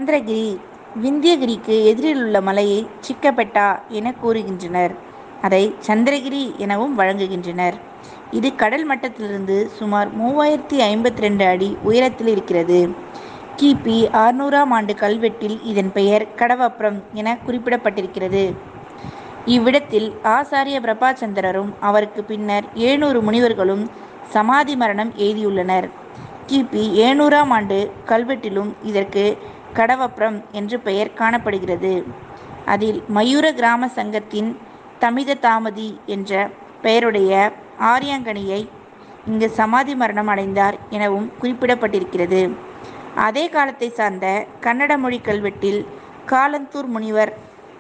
சந்திரகிரி விந்தியகிரிக்கு எதிரிலுள்ள மலையை சிக்கபெட்டா என கூறுகின்றனர். அதை சந்திரகிரி எனவும் வழங்குகின்றனர். இது கடல் மட்டத்திலிருந்து சுமார் மூவாயிரத்து ஐம்பத்திரண்டு அடி உயரத்தில் இருக்கிறது. கி. பி. அறுநூறாம் ஆண்டு கல்வெட்டில் இதன் பெயர் கடவப்ரம் என குறிப்பிடப்பட்டிருக்கிறது. இவ்விடத்தில் ஆசாரிய பிரபா சந்திரரும் அவருக்கு பின்னர் எழுநூறு முனிவர்களும் சமாதி மரணம் எய்தியுள்ளனர். கி. பி. எழுநூறாம் ஆண்டு கல்வெட்டிலும் இதற்கு கடவப்ரம் என்று பெயர் காணப்படுகிறது. அதில் மயூர கிராம சங்கத்தின் தமிததாமதி என்ற பெயருடைய ஆர்யாங்கனையை இங்கு சமாதி மரணம் அடைந்தார் எனவும் குறிப்பிடப்பட்டிருக்கிறது. அதே காலத்தை சார்ந்த கன்னட மொழி கல்வெட்டில் காலந்தூர் முனிவர்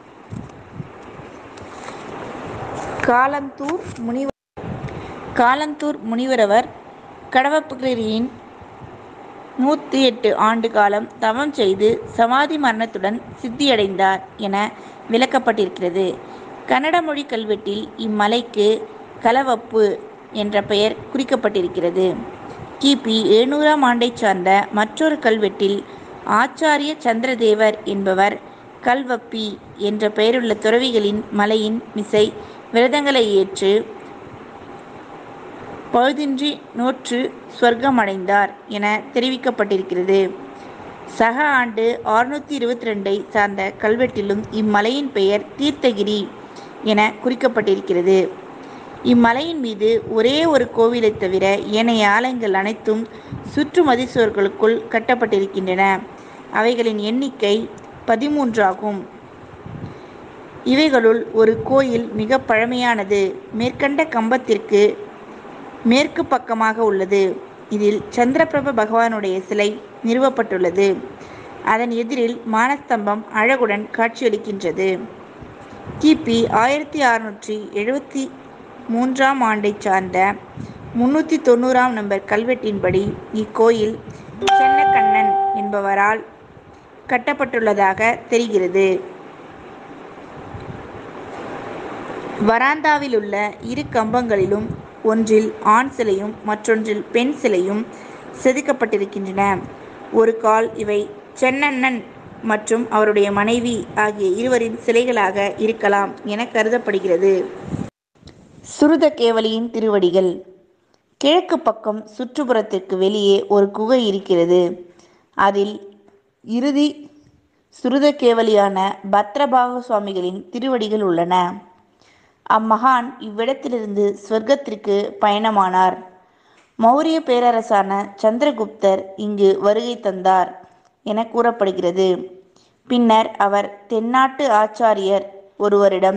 காலந்தூர் முனிவர் காலந்தூர் முனிவரவர் கடவப்கிரியில் நூற்று எட்டு ஆண்டு காலம் தவம் செய்து சமாதி மரணத்துடன் சித்தியடைந்தார் என விளக்கப்பட்டிருக்கிறது. கன்னட மொழி கல்வெட்டில் இம்மலைக்கு கலவப்பு என்ற பெயர் குறிக்கப்பட்டிருக்கிறது. கி. பி. எழுநூறாம் ஆண்டைச் சார்ந்த மற்றொரு கல்வெட்டில் ஆச்சார்ய சந்திரதேவர் என்பவர் கல்வப்பி என்ற பெயருள்ள துறவிகளின் மலையின் மிசை விரதங்களை ஏற்று பழுதின்றி நோற்று சுவர்க்கம் அடைந்தார் என தெரிவிக்கப்பட்டிருக்கிறது. சக ஆண்டு அறுநூற்று இருபத்திரண்டை சார்ந்த கல்வெட்டிலும் இம்மலையின் பெயர் தீர்த்தகிரி என குறிக்கப்பட்டிருக்கிறது. இம்மலையின் மீது ஒரே ஒரு கோவிலைத் தவிர ஏனைய ஆலயங்கள் அனைத்தும் சுற்று மதிற் சுவர்களுக்குள் கட்டப்பட்டிருக்கின்றன. அவைகளின் எண்ணிக்கை பதிமூன்றாகும். இவைகளுள் ஒரு கோயில் மிகப் பழமையானது மேற்கண்ட கம்பத்திற்கு மேற்குப் பக்கமாக உள்ளது. இதில் சந்திரபிரப பகவானுடைய சிலை நிறுவப்பட்டுள்ளது. அதன் எதிரில் மானஸ்தம்பம் அழகுடன் காட்சியளிக்கின்றது. கி. பி. ஆயிரத்து அறுநூற்று எழுபத்து மூன்றாம் ஆண்டைச் சார்ந்த முன்னூற்று தொண்ணூறாம் நம்பர் கல்வெட்டின்படி இக்கோயில் சென்னகண்ணன் என்பவரால் கட்டப்பட்டுள்ளதாகத் தெரிகிறது. வராந்தாவிலுள்ள இரு கம்பங்களிலும் ஒன்றில் ஆண் சிலையும் மற்றொன்றில் பெண் சிலையும் செதுக்கப்பட்டிருக்கின்றன. ஒரு கால் இவை சென்னண்ணன் மற்றும் அவருடைய மனைவி ஆகிய இருவரின் சிலைகளாக இருக்கலாம் எனக் கருதப்படுகிறது. சுருதகேவலியின் திருவடிகள் கிழக்குப் பக்கம் சுற்றுப்புறத்திற்கு வெளியே ஒரு குகை இருக்கிறது. அதில் இறுதி சுருதகேவலியான பத்ரபாஹு சுவாமிகளின் திருவடிகள் உள்ளன. அம்மகான் இவ்விடத்திலிருந்து சுவர்க்கத்திற்கு பயணமானார். மவுரியப் பேரரசரான சந்திரகுப்தர் இங்கு வருகை தந்தார் எனக் கூறப்படுகிறது. பின்னர் அவர் தென்னாட்டு ஆச்சார்யர் ஒருவரிடம்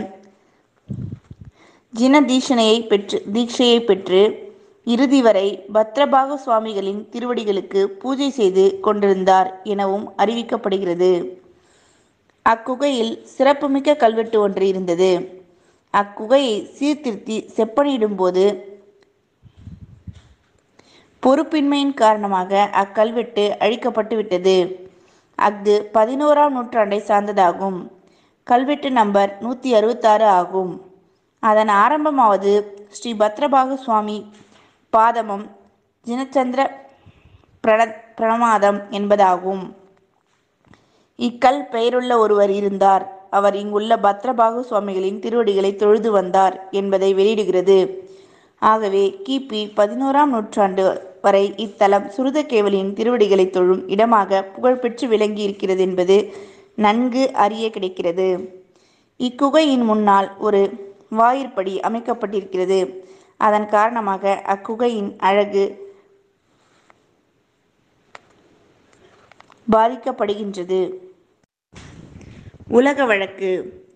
ஜின தீட்சையைப் பெற்று இறுதி வரை பத்ரபாஹு சுவாமிகளின் திருவடிகளுக்கு பூஜை செய்து கொண்டிருந்தார் எனவும் அறிவிக்கப்படுகிறது. அக்குகையில் சிறப்புமிக்க கல்வெட்டு ஒன்று இருந்தது. அக்குகையை சீர்திருத்தி செப்பனிடும் போது பொறுப்பின்மையின் காரணமாக அக்கல்வெட்டு அழிக்கப்பட்டு விட்டது. அஃது பதினோராம் நூற்றாண்டைச் சார்ந்ததாகும். கல்வெட்டு நம்பர் நூற்று அறுபத்தாறு ஆகும். அதன் ஆரம்பமாவது ஸ்ரீ பத்ரபாஹு சுவாமி பாதமம் ஜினச்சந்திர பிரணாமம் என்பதாகும். இக்கல் பெயருள்ள ஒருவர் இருந்தார். அவர் இங்குள்ள பத்ரபாஹு சுவாமிகளின் திருவடிகளைத் தொழுது வந்தார் என்பதை வெளியிடுகிறது. ஆகவே கி. பி. பதினோராம் நூற்றாண்டு வரை இத்தலம் சுருதகேவலியின் திருவடிகளைத் தொழும் இடமாகப் புகழ் பெற்று விளங்கி இருக்கிறதென்பது நன்கு அறியக் கிடைக்கிறது. இக்குகையின் முன்னால் ஒரு வாயிற்படி அமைக்கப்பட்டிருக்கிறது. அதன் காரணமாக அக்குகையின் அழகு பாதிக்கப்படுகின்றது. உலக வழக்கு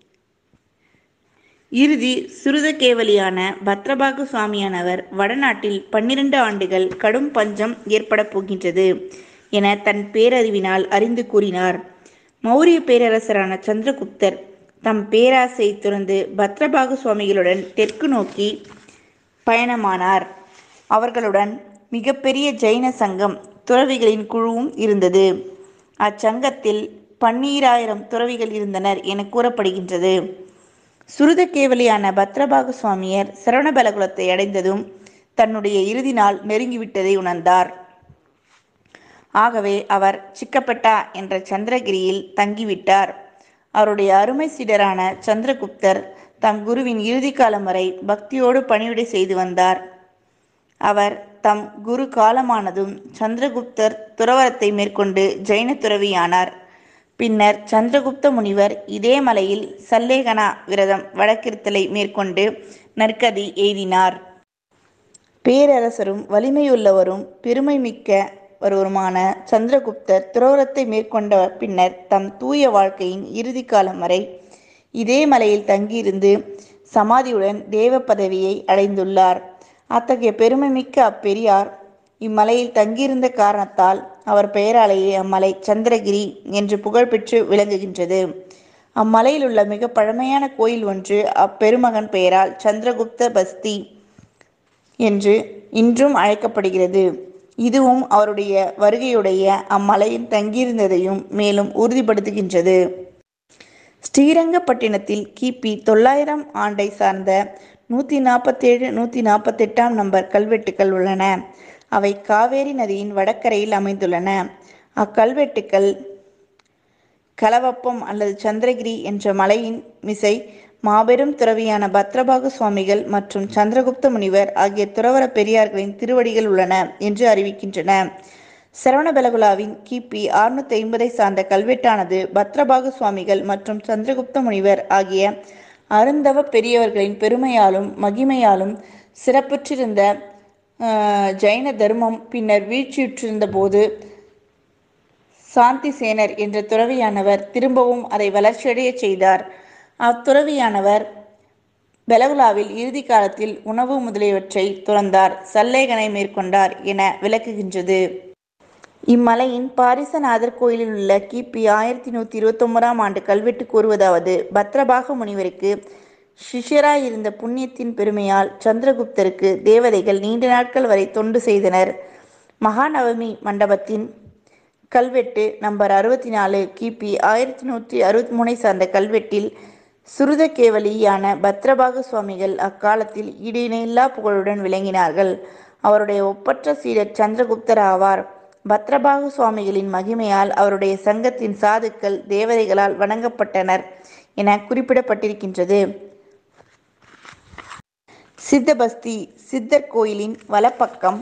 இறுதி சுருதகேவலியான பத்ரபாஹு சுவாமியானவர் வடநாட்டில் பன்னிரண்டு ஆண்டுகள் கடும் பஞ்சம் ஏற்படப் போகின்றது எனத் தன் பேரறிவினால் அறிந்து கூறினார். மவுரியப் பேரரசரான சந்திரகுப்தர் தம் பேராசையைத் துறந்து பத்ரபாஹு சுவாமிகளுடன் தெற்கு நோக்கிப் பயணமானார். அவர்களுடன் மிகப் பெரிய ஜைன சங்கம் துறவிகளின் குழுவும் இருந்தது. அச்சங்கத்தில் பன்னீராயிரம் துறவிகள் இருந்தனர் எனக் கூறப்படுகின்றது. சுருதகேவலியான பத்ரபாஹு சுவாமியர் சரவணபெலகுளத்தை அடைந்ததும் தன்னுடைய இறுதி நாள் நெருங்கி விட்டதை உணர்ந்தார். ஆகவே அவர் சிக்கப்பெட்டா என்ற சந்திரகிரியில் தங்கிவிட்டார் அவருடைய அருமை சீடரான சந்திரகுப்தர் தம் குருவின் இறுதி காலம் வரை பக்தியோடு பணிவிடை செய்து வந்தார் அவர் தம் குரு காலமானதும் சந்திரகுப்தர் துறவரத்தை மேற்கொண்டு ஜைன துறவியானார் பின்னர் சந்திரகுப்த முனிவர் இதே மலையில் சல்லேகனா விரதம் வழக்கிருத்தலை மேற்கொண்டு நற்கதி எய்தினார் பேரரசரும் வலிமையுள்ளவரும் பெருமை மிக்க ஒருவருமான சந்திரகுப்தர் துறவரத்தை மேற்கொண்ட பின்னர் தம் தூய வாழ்க்கையின் இறுதி காலம் வரை இதே மலையில் தங்கியிருந்து சமாதியுடன் தேவ பதவியை அடைந்துள்ளார் அத்தகைய பெருமைமிக்க அப்பெரியார் இம்மலையில் தங்கியிருந்த காரணத்தால் அவர் பெயராலேயே அம்மலை சந்திரகிரி என்று புகழ்பெற்று விளங்குகின்றது அம்மலையில் உள்ள மிக பழமையான கோயில் ஒன்று அப்பெருமகன் பெயரால் சந்திரகுப்த பஸ்தி என்று இன்றும் அழைக்கப்படுகிறது இதுவும் அவருடைய வருகையுடைய அம்மலையில் தங்கியிருந்ததையும் மேலும் உறுதிப்படுத்துகின்றது ஸ்ரீரங்கப்பட்டினத்தில் கிபி தொள்ளாயிரம் ஆண்டை சார்ந்த நூற்றி நாற்பத்தேழு நூற்றி நாற்பத்தெட்டாம் நம்பர் கல்வெட்டுக்கள் உள்ளன அவை காவேரி நதியின் வடக்கரையில் அமைந்துள்ளன அக்கல்வெட்டுக்கள் கலவப்பம் அல்லது சந்திரகிரி என்ற மலையின் மிசை மாபெரும் துறவியான பத்ரபாகு சுவாமிகள் மற்றும் சந்திரகுப்த முனிவர் ஆகிய துறவர பெரியார்களின் திருவடிகள் உள்ளன என்று அறிவிக்கின்றன சரவணபெலகுலாவின் கிபி அறுநூத்தி ஐம்பதை சார்ந்த கல்வெட்டானது பத்ரபாகு சுவாமிகள் மற்றும் சந்திரகுப்த முனிவர் ஆகிய அருந்தவ பெரியவர்களின் பெருமையாலும் மகிமையாலும் சிறப்புற்றிருந்த ஆஹ், ஜைன தர்மம் பின்னர் வீழ்ச்சியுற்றிருந்த போது சாந்திசேனர் என்ற துறவியானவர் திரும்பவும் அதை வளர்ச்சியடையச் செய்தார் அத்துறவியானவர் பெலகுலாவில் இறுதி காலத்தில் உணவு முதலியவற்றை துறந்தார் சல்லேகனை மேற்கொண்டார் என விளக்குகின்றது இம்மலையின் பாரிசநாதர் கோயிலில் உள்ள கிபி ஆயிரத்தி நூற்றி இருபத்தொன்பதாம் ஆண்டு கல்வெட்டு கூறுவதாவது பத்ரபாக முனிவருக்கு சிஷ்யராயிருந்த புண்ணியத்தின் பெருமையால் சந்திரகுப்தருக்கு தேவதைகள் நீண்ட நாட்கள் வரை தொண்டு செய்தனர் மகாநவமி மண்டபத்தின் கல்வெட்டு நம்பர் அறுபத்தி நாலு கிபி ஆயிரத்தி நூற்றி அறுபத்தி மூணை சார்ந்த கல்வெட்டில் சுருதகேவலியான பத்ரபாகு சுவாமிகள் அக்காலத்தில் ஈடிணையில்லா புகழுடன் விளங்கினார்கள் அவருடைய ஒப்பற்ற சீடர் சந்திரகுப்தர் ஆவார் பத்ரபாகு சுவாமிகளின் மகிமையால் அவருடைய சங்கத்தின் சாதுக்கள் தேவதைகளால் வணங்கப்பட்டனர் என குறிப்பிடப்பட்டிருக்கின்றது சித்தபஸ்தி சித்தர் கோயிலின் வலப்பக்கம்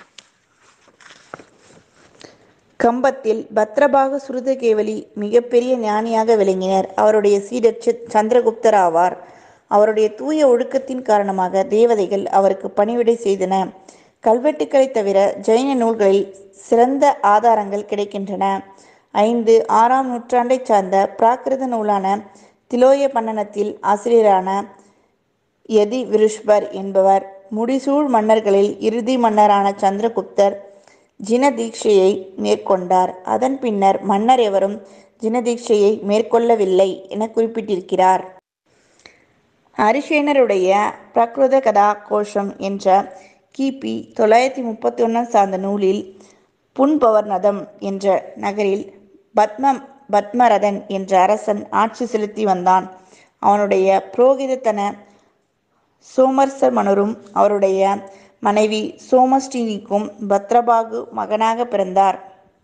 கம்பத்தில் பத்ரபாக சுருதகேவலி மிகப்பெரிய ஞானியாக விளங்கினர் அவருடைய சீடர் சித்- சந்திரகுப்தர் ஆவார் அவருடைய தூய ஒழுக்கத்தின் காரணமாக தேவதைகள் அவருக்கு பணிவிடை செய்தன கல்வெட்டுக்களைத் தவிர ஜைன நூல்களில் சிறந்த ஆதாரங்கள் கிடைக்கின்றன ஐந்து ஆறாம் நூற்றாண்டைச் சார்ந்த பிராகிருத நூலான திலோய பன்னனத்தில் ஆசிரியரான யதி விருஷ்பர் என்பவர் முடிசூழ் மன்னர்களில் இறுதி மன்னரான சந்திரகுப்தர் ஜின தீட்சையை மேற்கொண்டார் அதன் பின்னர் மன்னர் எவரும் ஜின தீட்சையை மேற்கொள்ளவில்லை என குறிப்பிட்டிருக்கிறார் அரிசேனருடைய பிரக்ருத கதா கோஷம் என்ற கிபி தொள்ளாயிரத்தி முப்பத்தி ஒன்றாம் சார்ந்த நூலில் புன்பவர்ணதம் என்ற நகரில் பத்ம பத்மரதன் என்ற அரசன் ஆட்சி செலுத்தி வந்தான் அவனுடைய புரோகிதத்தன சோமர்சமனரும் அவருடைய மனைவி சோமஸ்ரீனிக்கும் பத்ரபாகு மகனாக பிறந்தார்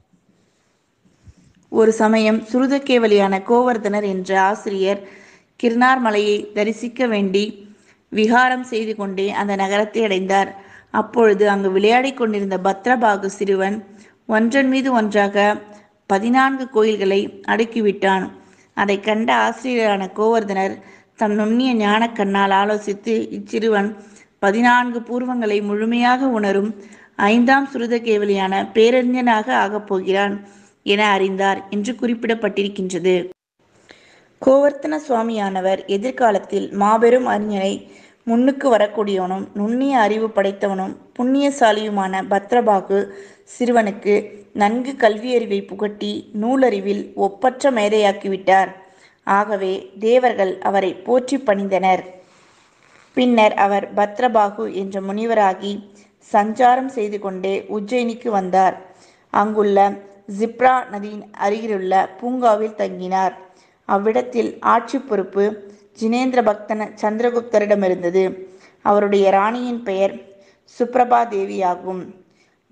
ஒரு சமயம் சுருதக்கேவலியான கோவர்தனர் என்ற ஆசிரியர் கிருணார் மலையை தரிசிக்க வேண்டி விகாரம் செய்து கொண்டே அந்த நகரத்தை அடைந்தார் அப்பொழுது அங்கு விளையாடிக் கொண்டிருந்த பத்ரபாகு சிறுவன் ஒன்றன் மீது ஒன்றாக பதினான்கு கோயில்களை அடுக்கிவிட்டான் அதை கண்ட ஆசிரியரான கோவர்தனர் தம் நுண்ணிய ஞானக் கண்ணால் ஆலோசித்து இச்சிறுவன் பதினான்கு பூர்வங்களை முழுமையாக உணரும் ஐந்தாம் சுருதகேவலியான பேரறிஞனாக ஆகப் போகிறான் என அறிந்தார் என்று குறிப்பிடப்பட்டிருக்கின்றது கோவர்த்தன சுவாமியானவர் எதிர்காலத்தில் மாபெரும் அறிஞனை முன்னுக்கு வரக்கூடியவனும் நுண்ணிய அறிவு படைத்தவனும் புண்ணியசாலியுமான பத்ரபாகு சிறுவனுக்கு நன்கு கல்வியறிவை புகட்டி நூலறிவில் ஒப்பற்ற மேதையாக்கிவிட்டார் ஆகவே தேவர்கள் அவரை போற்றி பணிந்தனர் பின்னர் அவர் பத்ரபாகு என்ற முனிவராகி சஞ்சாரம் செய்து கொண்டே உஜ்ஜயினிக்கு வந்தார் அங்குள்ள ஜிப்ரா நதியின் அருகிலுள்ள பூங்காவில் தங்கினார் அவ்விடத்தில் ஆட்சி பொறுப்பு ஜினேந்திர பக்தன சந்திரகுப்தரிடமிருந்தது அவருடைய ராணியின் பெயர் சுப்ரபா தேவியாகும்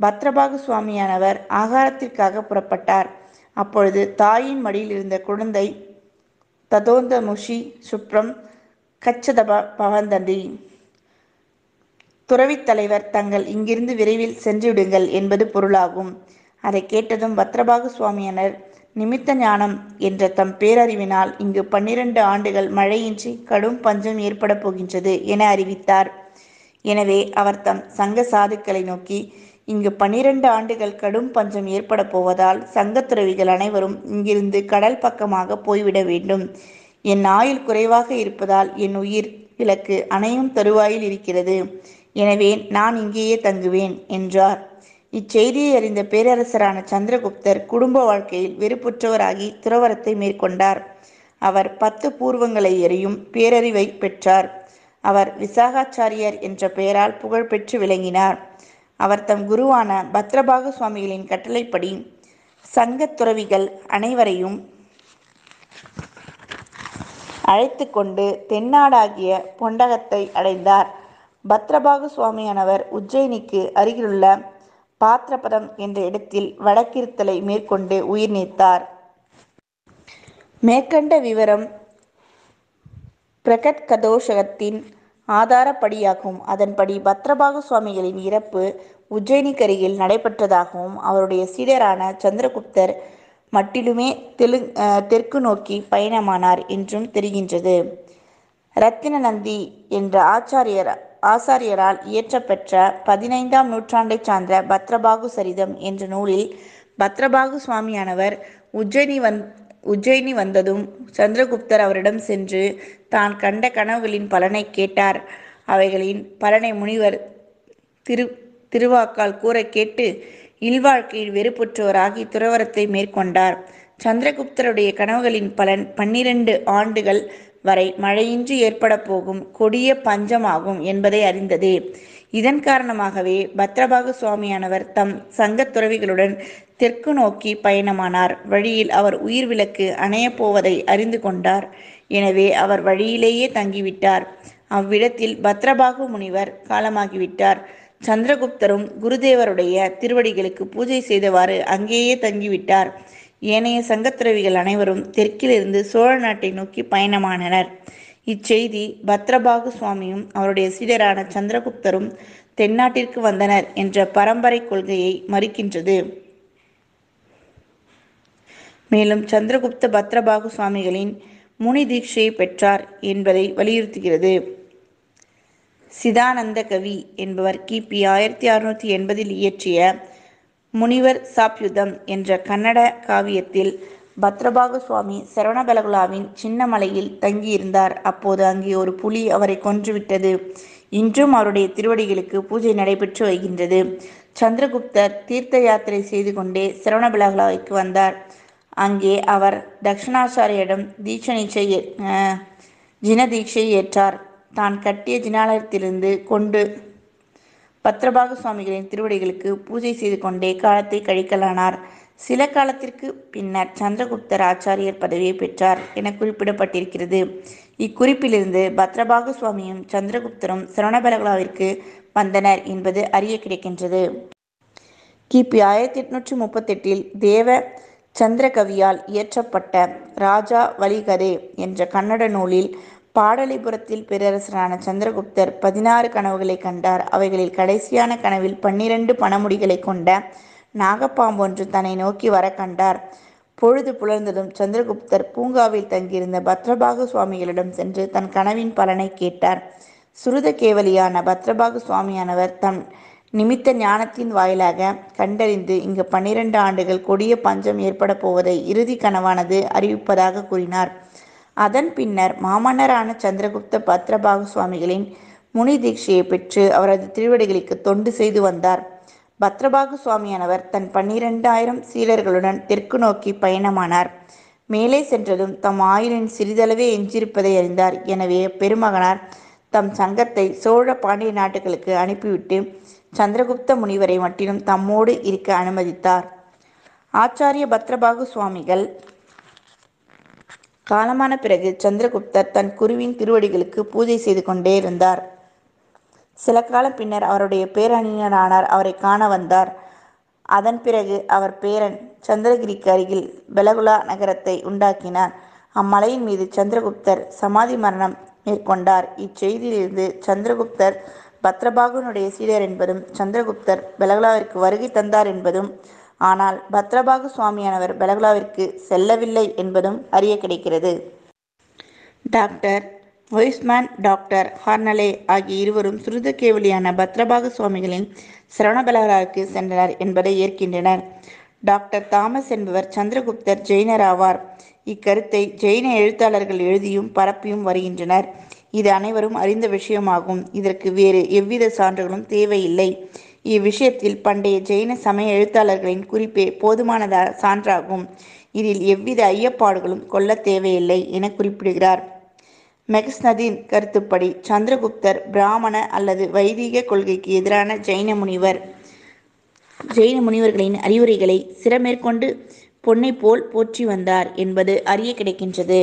பத்ரபாகு சுவாமியானவர் ஆகாரத்திற்காக புறப்பட்டார் அப்பொழுது தாயின் மடியில் இருந்த குழந்தை ததோந்த முஷி சுப்ரம் கச்சதப பவந்தந்தி துறவித் தலைவர் தங்கள் இங்கிருந்து விரைவில் சென்றுவிடுங்கள் என்பது பொருளாகும் அதை கேட்டதும் பத்ரபாகு சுவாமியினர் நிமித்த ஞானம் என்ற தம் பேரறிவினால் இங்கு பன்னிரண்டு ஆண்டுகள் மழையின்றி கடும் பஞ்சம் ஏற்பட போகின்றது என அறிவித்தார் எனவே அவர் தம் சங்க சாதுக்களை நோக்கி இங்கு பன்னிரண்டு ஆண்டுகள் கடும் பஞ்சம் ஏற்பட போவதால் சங்கத் துறவிகள் அனைவரும் இங்கிருந்து கடல் பக்கமாக போய்விட வேண்டும் என் ஆயுள் குறைவாக இருப்பதால் என் உயிர் விளக்கு அணையும் தருவாயில் இருக்கிறது எனவே நான் இங்கேயே தங்குவேன் என்றார் இச்செய்தியை அறிந்த பேரரசரான சந்திரகுப்தர் குடும்ப வாழ்க்கையில் வெறுப்புற்றவராகி துறவரத்தை மேற்கொண்டார் அவர் பத்து பூர்வங்களை எறியும் பேரறிவை பெற்றார் அவர் விசாகாச்சாரியர் என்ற பெயரால் புகழ்பெற்று விளங்கினார் அவர் தம் குருவான பத்ரபாகு சுவாமிகளின் கட்டளைப்படி சங்கத் துறவிகள் அனைவரையும் அழைத்து கொண்டு தென்னாடாகிய பொண்டகத்தை அடைந்தார் பத்ரபாகு சுவாமியானவர் உஜ்ஜயினிக்கு அருகிலுள்ள பாத்திரபதம் என்ற இடத்தில் வடக்கிருத்தலை மேற்கொண்டு உயிர் நீத்தார் மேற்கண்ட விவரம் பிரகத்கதோஷகத்தின் ஆதாரப்படியாகும் அதன்படி பத்ரபாகு சுவாமிகளின் இறப்பு உஜ்ஜயினிக்கருகில் நடைபெற்றதாகவும் அவருடைய சீடரான சந்திரகுப்தர் மட்டிலுமே தெலு தெற்கு நோக்கி பயணமானார் என்றும் தெரிகின்றது ரத்தின நந்தி என்ற ஆச்சாரியர் ஆசாரியரால் இயற்றப்பெற்ற பதினைந்தாம் நூற்றாண்டைச் சார்ந்த பத்ரபாகு சரிதம் என்ற நூலில் பத்ரபாகு சுவாமியானவர் உஜ்ஜயினி வந் உஜ்ஜயினி வந்ததும் சந்திரகுப்தர் அவரிடம் சென்று தான் கண்ட கனவுகளின் பலனை கேட்டார் அவைகளின் பலனை முனிவர் திரு திருவாக்கால் கூற கேட்டு இல்வாழ்க்கையில் வெறுப்புற்றவராகி துறவரத்தை மேற்கொண்டார் சந்திரகுப்தருடைய கனவுகளின் பலன் பன்னிரண்டு ஆண்டுகள் வரை மழையின்றி ஏற்பட போகும் கொடிய பஞ்சமாகும் என்பதை அறிந்தது இதன் காரணமாகவே பத்ரபாகு சுவாமியானவர் தம் சங்கத் துறவிகளுடன் தெற்கு நோக்கி பயணமானார் வழியில் அவர் உயிர் விளக்கு அணையப் போவதை அறிந்து கொண்டார் எனவே அவர் வழியிலேயே தங்கிவிட்டார் அவ்விடத்தில் பத்ரபாகு முனிவர் காலமாகிவிட்டார் சந்திரகுப்தரும் குருதேவருடைய திருவடிகளுக்கு பூஜை செய்தவாறு அங்கேயே தங்கிவிட்டார் ஏனைய சங்கத்துறவிகள் அனைவரும் தெற்கிலிருந்து சோழ நாட்டை நோக்கி பயணமானனர் இச்செய்தி பத்ரபாகு சுவாமியும் அவருடைய சீடரான சந்திரகுப்தரும் தென்னாட்டிற்கு வந்தனர் என்ற பரம்பரை கொள்கையை மறுக்கின்றது மேலும் சந்திரகுப்த பத்ரபாகு சுவாமிகளின் முனி தீட்சையை பெற்றார் என்பதை வலியுறுத்துகிறது சிதானந்த கவி என்பவர் கிபி ஆயிரத்தி அறுநூத்தி எண்பதில் இயற்றிய முனிவர் சாப்யுதம் என்ற கன்னட காவியத்தில் பத்ரபாகு சுவாமி சரவணபலகுலாவின் சின்ன மலையில் தங்கியிருந்தார் அப்போது அங்கே ஒரு புலி அவரை கொன்றுவிட்டது இன்றும் அவருடைய திருவடிகளுக்கு பூஜை நடைபெற்று வருகின்றது சந்திரகுப்தர் தீர்த்த யாத்திரை செய்து கொண்டே சரவணபலகுலாவுக்கு வந்தார் அங்கே அவர் தக்ஷணாச்சாரியிடம் தீட்சணீச்சை ஜின தீட்சை ஏற்றார் தான் கட்டிய ஜினாலயத்திலிருந்து கொண்டு பத்ரபாகு சுவாமிகளின் திருவடிகளுக்கு பூஜை செய்து கொண்டே காலத்தை கழிக்கலானார் சில காலத்திற்கு பின்னர் சந்திரகுப்தர் ஆச்சாரியர் பதவியை பெற்றார் என குறிப்பிடப்பட்டிருக்கிறது இக்குறிப்பிலிருந்து பத்ரபாகு சுவாமியும் சந்திரகுப்தரும் சரவணபலகலாவிற்கு வந்தனர் என்பது அறிய கிடைக்கின்றது கிபி ஆயிரத்தி எட்நூற்றி முப்பத்தெட்டில் தேவ சந்திரகவியால் இயற்றப்பட்ட ராஜா வலிகதே என்ற கன்னட நூலில் பாடலிபுரத்தில் பேரரசரான சந்திரகுப்தர் பதினாறு கனவுகளை கண்டார் அவைகளில் கடைசியான கனவில் பன்னிரண்டு பணமுடிகளை கொண்ட நாகப்பாம்பொன்று தன்னை நோக்கி வர கண்டார் பொழுது புலர்ந்ததும் சந்திரகுப்தர் பூங்காவில் தங்கியிருந்த பத்ரபாகு சுவாமிகளிடம் சென்று தன் கனவின் பலனை கேட்டார் சுருத கேவலியான பத்ரபாகு சுவாமியானவர் தம் நிமித்த ஞானத்தின் வாயிலாக கண்டறிந்து இங்கு பன்னிரண்டு ஆண்டுகள் கொடிய பஞ்சம் ஏற்பட போவதை இறுதி கனவானது அறிவிப்பதாக கூறினார் அதன் பின்னர் மாமன்னரான சந்திரகுப்த பத்ரபாகு சுவாமிகளின் முனி தீட்சையை பெற்று அவரது திருவடிகளுக்கு தொண்டு செய்து வந்தார் பத்ரபாகு சுவாமியானவர் தன் பன்னிரெண்டாயிரம் சீடர்களுடன் தெற்கு நோக்கி பயணமானார் மேலே சென்றதும் தம் ஆயுளின் சிறிதளவே எஞ்சியிருப்பதை அறிந்தார் எனவே பெருமகனார் தம் சங்கத்தை சோழ பாண்டிய நாட்டுகளுக்கு அனுப்பிவிட்டு சந்திரகுப்த முனிவரை மட்டிலும் தம்மோடு இருக்க அனுமதித்தார் ஆச்சாரிய பத்ரபாகு சுவாமிகள் காலமான பிறகு சந்திரகுப்தர் தன் குருவின் திருவடிகளுக்கு பூஜை செய்து கொண்டே இருந்தார் சில காலம் பின்னர் அவருடைய பேரணியரானார் அவரை காண வந்தார் அதன் பிறகு அவர் பேரன் சந்திரகிரிக்கு அருகில் பெலகுலா நகரத்தை உண்டாக்கினார். அம்மலையின் மீது சந்திரகுப்தர் சமாதி மரணம் மேற்கொண்டார். இச்செய்தியிலிருந்து சந்திரகுப்தர் பத்ரபாகுவினுடைய சீடர் என்பதும் சந்திரகுப்தர் பெலகுலாவிற்கு வருகை தந்தார் என்பதும் ஆனால் பத்ரபாகு சுவாமியானவர் பெலகுலாவிற்கு செல்லவில்லை என்பதும் அறியக் கிடைக்கிறது. டாக்டர் ஒயிஸ்மேன் டாக்டர் ஹார்னலே ஆகிய இருவரும் சுருதகேவலியான பத்ரபாகு சுவாமிகளின் சரவணபெலகுலாவிற்கு சென்றனர் என்பதை ஏற்கின்றனர். டாக்டர் தாமஸ் என்பவர் சந்திரகுப்தர் ஜெயினர் ஆவார். இக்கருத்தை ஜெயின எழுத்தாளர்கள் எழுதியும் பரப்பியும் வருகின்றனர். இது அனைவரும் அறிந்த விஷயமாகும். இதற்கு வேறு எவ்வித சான்றுகளும் தேவையில்லை. இவ்விஷயத்தில் பண்டைய ஜெயின சமய எழுத்தாளர்களின் குறிப்பே போதுமான சான்றாகும். இதில் எவ்வித ஐயப்பாடுகளும் கொள்ளத் தேவையில்லை எனக் குறிப்பிடுகிறார். மெகஸ்னதின் கருத்துப்படி சந்திரகுப்தர் பிராமண அல்லது வைதிக கொள்கைக்கு எதிரான ஜைன முனிவர். ஜைன முனிவர்களின் அறிவுரைகளை சிரமேற்கொண்டு பொன்னைப் போல் போற்றி வந்தார் என்பது அறியக் கிடைக்கின்றது.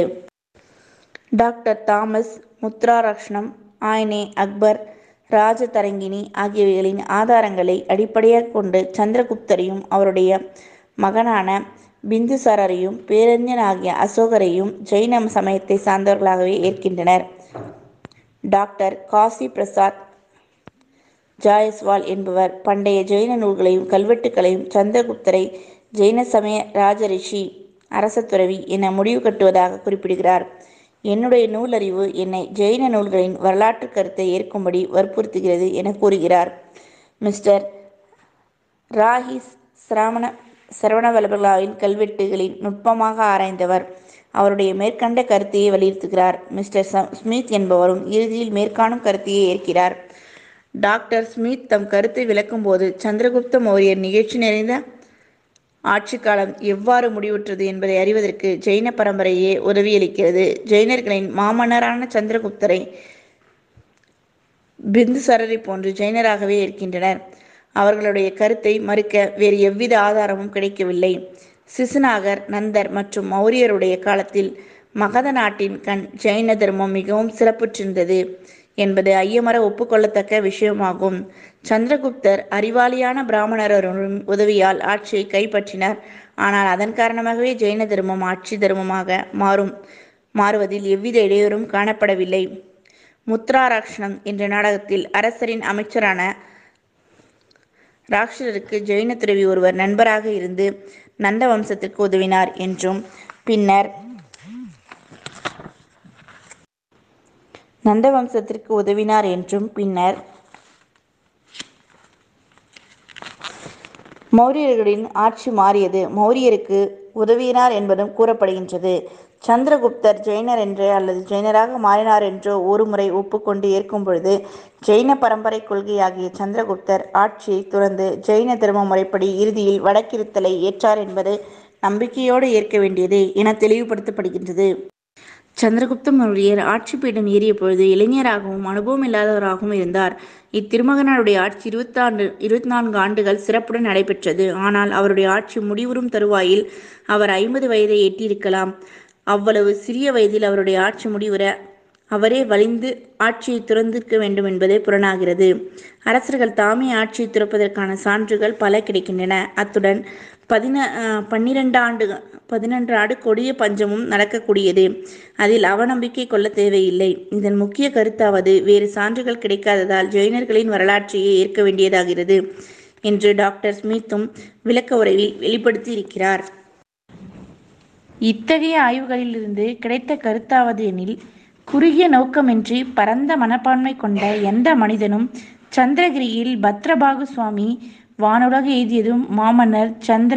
டாக்டர் தாமஸ் முத்ராராக்ஷணம் ஆய்னே அக்பர் ராஜதரங்கிணி ஆகியவைகளின் ஆதாரங்களை அடிப்படையாகக் கொண்டு சந்திரகுப்தரையும் அவருடைய மகனான பிந்துசாரரையும் பேரறிஞனாகிய அசோகரையும் ஜைன சமயத்தைச் சார்ந்தவர்களாகவே ஏற்கின்றனர். டாக்டர் காசி பிரசாத் ஜாயஸ்வால் என்பவர் பண்டைய ஜைன நூல்களையும் கல்வெட்டுக்களையும் சந்திரகுப்தரை ஜைன சமய ராஜரிஷி அரச துறவி என முடிவு கட்டுவதாகக் குறிப்பிடுகிறார். என்னுடைய நூலறிவு என்னை ஜைன நூல்களின் வரலாற்றுக் கருத்தை ஏற்கும்படி வற்புறுத்துகிறது எனக் கூறுகிறார். மிஸ்டர் ராஹிஸ் சரவணபெலகுலாவின் கல்வெட்டுக்களில் நுட்பமாக ஆராய்ந்தவர். அவருடைய மேற்கண்ட கருத்தையே வலியுறுத்துகிறார். மிஸ்டர் ஸ்மித் என்பவரும் இறுதியில் மேற்காணும் கருத்தையே ஏற்கிறார். டாக்டர் ஸ்மித் தம் கருத்தை விளக்கும்போது சந்திரகுப்த மௌரியர் நிகழ்ச்சி நிறைந்த ஆட்சிக் காலம் எவ்வாறு முடிவுற்றது என்பதை அறிவதற்கு ஜைன பரம்பரையே உதவியளிக்கிறது. ஜைனர்களின் மாமன்னரான சந்திரகுப்தரை பிந்துசாரரைப் போன்று ஜைனராகவே ஏற்கின்றனர். அவர்களுடைய கருத்தை மறுக்க வேறு எவ்வித ஆதாரமும் கிடைக்கவில்லை. சிசுநாகர் நந்தர் மற்றும் மௌரியருடைய காலத்தில் மகத நாட்டின் கண் ஜைன தர்மம் மிகவும் சிறப்புற்றிருந்தது என்பது ஐயமற ஒப்புக் கொள்ளத்தக்க விஷயமாகும். சந்திரகுப்தர் அறிவாளியான பிராமணரொருவரின் உதவியால் ஆட்சியைக் கைப்பற்றினார். ஆனால் அதன் காரணமாகவே ஜைன தர்மம் ஆட்சி தர்மமாக மாறுவதில் எவ்வித இடையூறும் காணப்படவில்லை. முத்ராராக்ஷணம் என்ற நாடகத்தில் அரசரின் அமைச்சரான ராக்ஷசருக்கு ஜைன துறவி ஒருவர் நண்பராக இருந்து நந்த வம்சத்திற்கு உதவினார் என்றும் பின்னர் நந்த வம்சத்திற்கு உதவினார் என்றும் பின்னர் மௌரியர்களின் ஆட்சி மாறியது மௌரியருக்கு உதவினார் என்பதும் கூறப்படுகின்றது. சந்திரகுப்தர் ஜைனரென்றோ அல்லது ஜைனராக மாறினாரென்றோ ஒருமுறை ஒப்புக் கொண்டு ஏற்கும்பொழுது ஜைன பரம்பரைக் கொள்கையாகிய சந்திரகுப்தர் ஆட்சியைத் துறந்து ஜைன தர்ம முறைப்படி இறுதியில் வடக்கிருத்தலை ஏற்றார் என்பது நம்பிக்கையோடு ஏற்க வேண்டியதே எனத் தெளிவுபடுத்தப்படுகின்றது. சந்திரகுப்த மௌரியர் ஆட்சிப் பீடம் ஏறியபொழுது இளைஞராகவும் அனுபவமில்லாதவராகவும் இருந்தார். இத்திருமகனாருடைய ஆட்சி இருபத்துநான்கு ஆண்டுகள் சிறப்புடன் நடைபெற்றது. ஆனால் அவருடைய ஆட்சி முடிவுறும் தறுவாயில் அவர் ஐம்பது வயதை எட்டியிருக்கலாம். அவ்வளவு சிறிய வயதில் அவருடைய ஆட்சி முடிவுற அவரே வலிந்து ஆட்சியைத் துறந்திருக்க வேண்டுமென்பதே புலனாகிறது. அரசர்கள் தாமே ஆட்சியைத் துறப்பதற்கான சான்றுகள் பல கிடைக்கின்றன. அத்துடன் பன்னிரண்டாண்டு கொடிய பஞ்சமும் நடக்கக்கூடியதே. அதில் அவநம்பிக்கை கொள்ளத் தேவையில்லை. இதன் முக்கிய கருத்தாவது வேறு சான்றுகள் கிடைக்காததால் ஜைனர்களின் வரலாற்றையே ஏற்க வேண்டியதாகிறது என்று டாக்டர் ஸ்மித்தும் விளக்க உரையில் வெளிப்படுத்தியிருக்கிறார். இத்தகைய ஆய்வுகளிலிருந்து கிடைத்த கருத்தாவது எனில் குறுகிய நோக்கமின்றி பரந்த மனப்பான்மை கொண்ட எந்த மனிதனும் சந்திரகிரியில் பத்ரபாகு சுவாமி வானுலக எய்தியதும் மாமன்னர்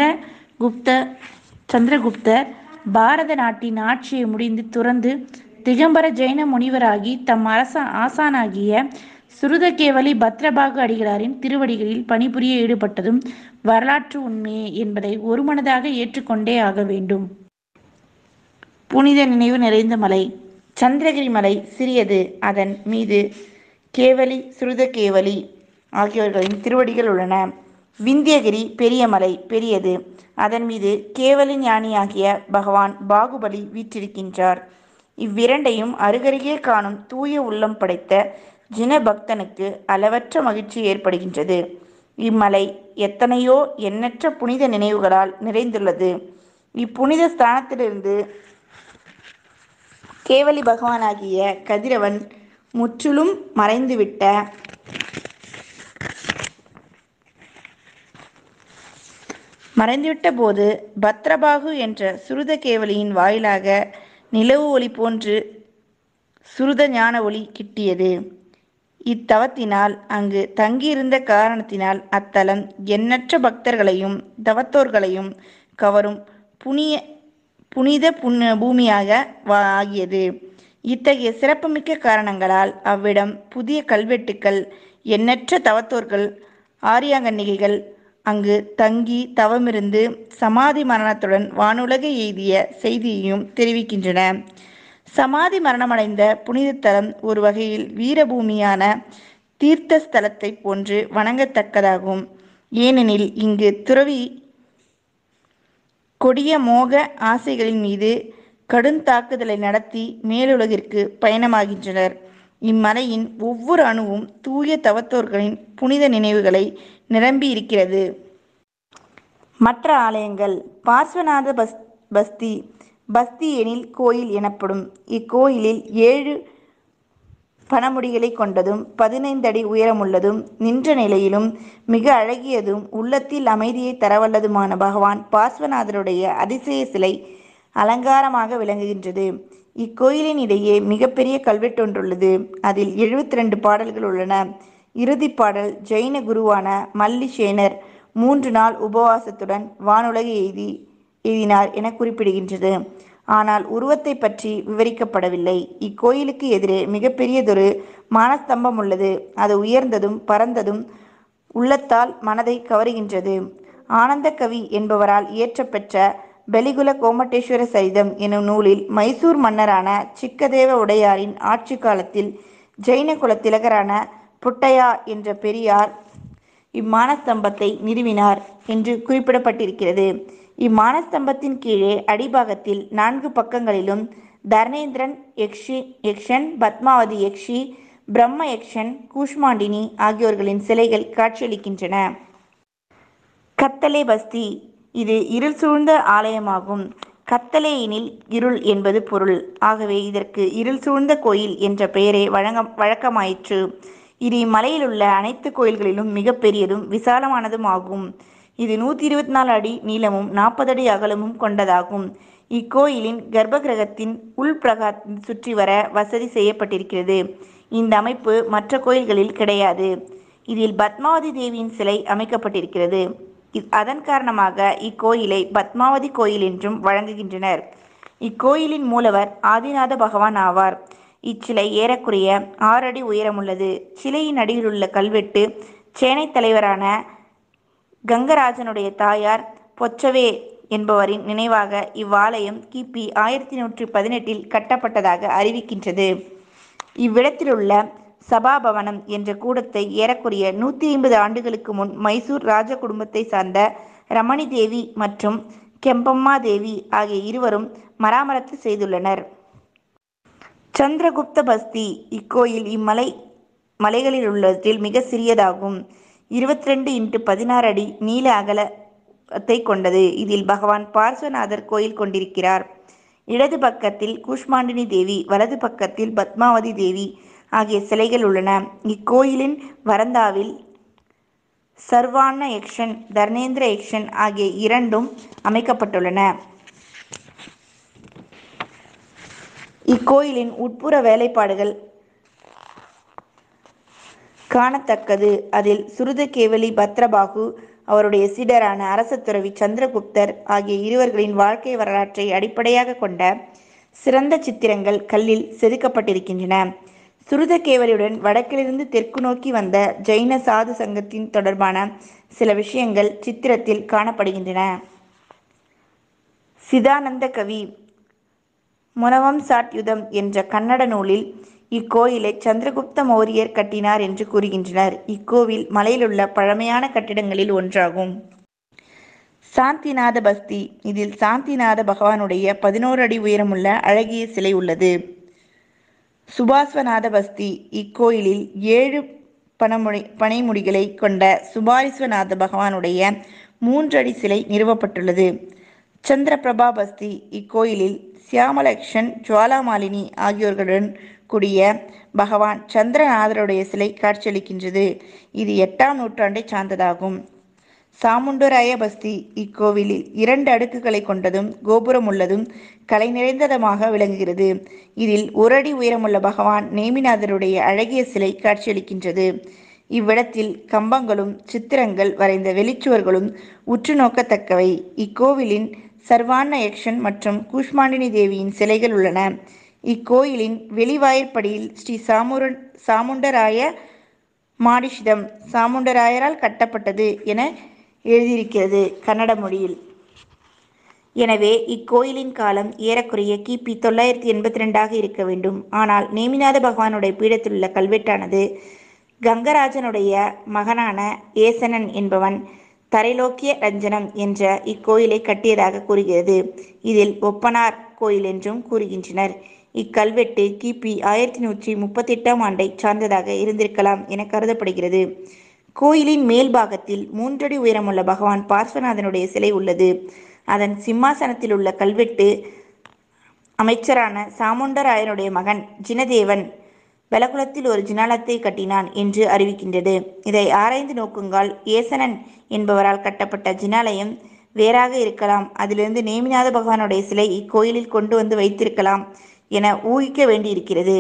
சந்திரகுப்தர் பாரத நாட்டின் ஆட்சியை முடிந்து துறந்து திகம்பர ஜைன முனிவராகி தம் ஆசானாகிய சுருதகேவலி பத்ரபாகு அடிகளாரின் திருவடிகளில் பணிபுரிய ஈடுபட்டதும் வரலாற்று உண்மையே என்பதை ஒருமனதாக ஏற்றுக் கொண்டே ஆக வேண்டும். புனித நினைவு நிறைந்த மலை சந்திரகிரி மலை சிறியது. அதன் மீது கேவலி சுருதகேவலி ஆகியவர்களின் திருவடிகள் உள்ளன. விந்தியகிரி பெரிய மலை பெரியது. அதன் மீது கேவல ஞானியாகிய பகவான் பாகுபலி வீற்றிருக்கின்றார். இவ்விரண்டையும் அருகருகே காணும் தூய உள்ளம் படைத்த ஜின பக்தனுக்கு அளவற்ற மகிழ்ச்சி ஏற்படுகின்றது. இம்மலை எத்தனையோ எண்ணற்ற புனித நினைவுகளால் நிறைந்துள்ளது. இப்புனித ஸ்தலத்திலிருந்து கேவலி பகவானாகிய கதிரவன் முற்றிலும் மறைந்துவிட்ட மறைந்துவிட்ட போது பத்ரபாகு என்ற சுருத கேவலியின் வாயிலாக நிலவு ஒளி போன்று சுருத ஞான ஒளி கிட்டியது. இத்தவத்தினால் அங்கு தங்கியிருந்த காரணத்தினால் அத்தலம் எண்ணற்ற பக்தர்களையும் தவத்தோர்களையும் கவரும் புனிய புனித பூமியாக ஆகியது. இத்தகைய சிறப்புமிக்க காரணங்களால் அவ்விடம் புதிய கல்வெட்டுக்கள் எண்ணற்ற தவத்தோர்கள் ஆரியாங்கன்னிகைகள் அங்கு தங்கி தவமிருந்து சமாதி மரணத்துடன் வானுலகை எய்திய செய்தியையும் தெரிவிக்கின்றன. சமாதி மரணமடைந்த புனிதத்தலம் ஒரு வகையில் வீர பூமியான தீர்த்த ஸ்தலத்தைப் போன்று வணங்கத்தக்கதாகும். ஏனெனில் இங்கு துறவி கொடிய மோக ஆசைகளின் மீது கடுந்தாக்குதலை நடத்தி மேலுலகிற்கு பயணமாகின்றனர். இம்மலையின் ஒவ்வொரு அணுவும் தூய தவத்தோர்களின் புனித நினைவுகளை நிரம்பியிருக்கிறது. மற்ற ஆலயங்கள் பார்ஸ்வநாத பஸ்தி பஸ்தி எனில் கோயில் எனப்படும். இக்கோயிலில் ஏழு பணமுடிகளைக் கொண்டதும் பதினைந்தடி உயரமுள்ளதும் நின்ற நிலையிலும் மிக அழகியதும் உள்ளத்தில் அமைதியைத் தரவல்லதுமான பகவான் பார்ஸ்வநாதருடைய அதிசய சிலை அலங்காரமாக விளங்குகின்றது. இக்கோயிலின் இடையே மிகப்பெரிய கல்வெட்டொன்றுள்ளது. அதில் எழுபத்திரண்டு பாடல்கள் உள்ளன. இறுதிப் பாடல் ஜைன குருவான மல்லி சேனர் மூன்று நாள் உபவாசத்துடன் வானுலகை எய்தினார் எனக் குறிப்பிடுகின்றது. ஆனால் உருவத்தைப் பற்றி விவரிக்கப்படவில்லை. இக்கோயிலுக்கு எதிரே மிகப்பெரியதொரு மானஸ்தம்பமுள்ளது. அது உயர்ந்ததும் பரந்ததும் உள்ளத்தால் மனதைக் கவருகின்றது. ஆனந்தகவி என்பவரால் இயற்றப்பெற்ற பெலிகுல கோமட்டேஸ்வர சரிதம் எனும் நூலில் மைசூர் மன்னரான சிக்கதேவ உடையாரின் ஆட்சிக் காலத்தில் ஜைன குலத் திலகரான புட்டையா என்ற பெரியார் இம்மானஸ்தம்பத்தை நிறுவினார் என்று குறிப்பிடப்பட்டிருக்கிறது. இம்மானஸ்தம்பத்தின் கீழே அடிப்பாகத்தில் நான்கு பக்கங்களிலும் தர்னேந்திரன் யக்ஷன் பத்மாவதி யக்ஷி பிரம்ம யக்ஷன் கூஷ்மாண்டினி ஆகியோர்களின் சிலைகள் காட்சியளிக்கின்றன. கத்தலே பஸ்தி இது இருள் சூழ்ந்த ஆலயமாகும். கத்தலே எனில் இருள் என்பது பொருள். ஆகவே இதற்கு இருள் சூழ்ந்த கோயில் என்ற பெயரே வழக்கமாயிற்று. இது இம்மலையிலுள்ள அனைத்துக் கோயில்களிலும் மிகப் பெரியதும் விசாலமானதும் ஆகும். இது நூற்றி இருபத்து நாலு அடி நீளமும் நாற்பது அடி அகலமும் கொண்டதாகும். இக்கோயிலின் கர்ப்ப கிருஹத்தின் உள் பிராகாரத்தைச் சுற்றி வர வசதி செய்யப்பட்டிருக்கிறது. இந்த அமைப்பு மற்ற கோயில்களில் கிடையாது. இதில் பத்மாவதி தேவியின் சிலை அமைக்கப்பட்டிருக்கிறது. அதன் காரணமாக இக்கோயிலை பத்மாவதி கோயில் என்றும் வழங்குகின்றனர். இக்கோயிலின் மூலவர் ஆதிநாத பகவான் ஆவார். இச்சிலை ஏறக்குறைய ஆறு அடி உயரமுள்ளது. சிலையின் அடியிலுள்ள கல்வெட்டு சேனைத் தலைவரான கங்கராஜனுடைய தாயார் பொச்சவே என்பவரின் நினைவாக இவ்வாலயம் கி. பி. ஆயிரத்து நூற்று பதினெட்டில் கட்டப்பட்டதாக அறிவிக்கின்றது. இவ்விடத்திலுள்ள சபாபவனம் என்ற கூடத்தை ஏறக்குறைய நூற்றி ஐம்பது ஆண்டுகளுக்கு முன் மைசூர் ராஜ குடும்பத்தைச் சார்ந்த ரமணி தேவி மற்றும் கெம்பம்மா தேவி ஆகிய இருவரும் மராமத்து செய்துள்ளனர். சந்திரகுப்த பஸ்தி இக்கோயில் இம்மலை மலைகளிலுள்ளவற்றில் மிகச் சிறியதாகும். இருபத்திரண்டு இன்டு பதினாறு அடி நீள அகலத்தைக் கொண்டது. இதில் பகவான் பார்ஸ்வநாதர் கோயில் கொண்டிருக்கிறார். இடது பக்கத்தில் கூஷ்மாண்டினி தேவி வலது பக்கத்தில் பத்மாவதி தேவி ஆகிய சிலைகள் உள்ளன. இக்கோயிலின் வராந்தாவில் சர்வாண்ண யக்ஷன் தர்னேந்திர யக்ஷன் ஆகிய இரண்டும் அமைக்கப்பட்டுள்ளன. இக்கோயிலின் உட்புற வேலைப்பாடுகள் காணத்தக்கது. அதில் சுருத கேவலி பத்ரபாகு அவருடைய சீடரான அரச துறவி சந்திரகுப்தர் ஆகிய இருவர்களின் வாழ்க்கை வரலாற்றை அடிப்படையாகக் கொண்ட சிறந்த சித்திரங்கள் கல்லில் செதுக்கப்பட்டிருக்கின்றன. சுருத கேவலியுடன் வடக்கிலிருந்து தெற்கு நோக்கி வந்த ஜைன சாது சங்கத்தின் தொடர்பான சில விஷயங்கள் சித்திரத்தில் காணப்படுகின்றன. சிதானந்தகவி முனவம்சாட்யுதம் என்ற கன்னட நூலில் இக்கோயிலைச் சந்திரகுப்த மௌரியர் கட்டினார் என்று கூறுகின்றனர். இக்கோவில் மலையிலுள்ள பழமையான கட்டிடங்களில் ஒன்றாகும். சாந்திநாத பஸ்தி இதில் சாந்திநாத பகவானுடைய பதினோரு அடி உயரமுள்ள அழகிய சிலை உள்ளது. சுபாஸ்வநாத பஸ்தி இக்கோயிலில் ஏழு பணமுடி பனைமுடிகளை கொண்ட சுபாரிஸ்வநாத பகவானுடைய மூன்றடி சிலை நிறுவப்பட்டுள்ளது சந்திரபிரபா பஸ்தி இக்கோயிலில் சியாமலக்ஷன் ஜுவாலாமாலினி ஆகியோர்களுடன் கூடிய பகவான் சந்திரநாதருடைய சிலை காட்சியளிக்கின்றது இது எட்டாம் நூற்றாண்டை சார்ந்ததாகும் சாமுண்டராய பஸ்தி இக்கோவிலில் இரண்டு அடுக்குகளை கொண்டதும் கோபுரம் உள்ளதும் கலை நிறைந்ததுமாக விளங்குகிறது இதில் ஒரு அடி உயரமுள்ள பகவான் நேமிநாதருடைய அழகிய சிலை காட்சியளிக்கின்றது இவ்விடத்தில் கம்பங்களும் சித்திரங்கள் வரைந்த வெளிச்சுவர்களும் உற்று நோக்கத்தக்கவை இக்கோவிலின் சர்வாண்ண யக்ஷன் மற்றும் கூஷ்மாண்டினி தேவியின் சிலைகள் உள்ளன இக்கோயிலின் வெளிவாயிற்படியில் ஸ்ரீ சாமுர சாமுண்டராய மாடிஷிதம் சாமுண்டராயரால் கட்டப்பட்டது என எழுதியிருக்கிறது கன்னட மொழியில் எனவே இக்கோயிலின் காலம் ஏறக்குறைய கிபி தொள்ளாயிரத்தி எண்பத்தி ரெண்டாக இருக்க வேண்டும் ஆனால் நேமிநாத பகவானுடைய பீடத்தில் உள்ள கல்வெட்டானது கங்கராஜனுடைய மகனான ஏசனன் என்பவன் தரைலோக்கிய ரஞ்சனம் என்ற இக்கோயிலை கட்டியதாக கூறுகிறது இதில் ஒப்பனார் கோயில் என்றும் கூறுகின்றனர் இக்கல்வெட்டு கிபி ஆயிரத்தி நூற்றி முப்பத்தி எட்டாம் ஆண்டை சார்ந்ததாக இருந்திருக்கலாம் என கருதப்படுகிறது கோயிலின் மேல் பாகத்தில் மூன்றடி உயரமுள்ள பகவான் பார்ஸ்வநாதனுடைய சிலை உள்ளது அதன் சிம்மாசனத்தில் உள்ள கல்வெட்டு அமைச்சரான சாமுண்டராயனுடைய மகன் ஜினதேவன் பலகுலத்தில் ஒரு ஜினாலத்தை கட்டினான் என்று அறிவிக்கின்றது இதை ஆராய்ந்து நோக்குங்கால் ஏசனன் என்பவரால் கட்டப்பட்ட ஜினாலயம் வேறாக இருக்கலாம் அதிலிருந்து நேமிநாத பகவானுடைய சிலை இக்கோயிலில் கொண்டு வந்து வைத்திருக்கலாம் என ஊகிக்க வேண்டியிருக்கிறது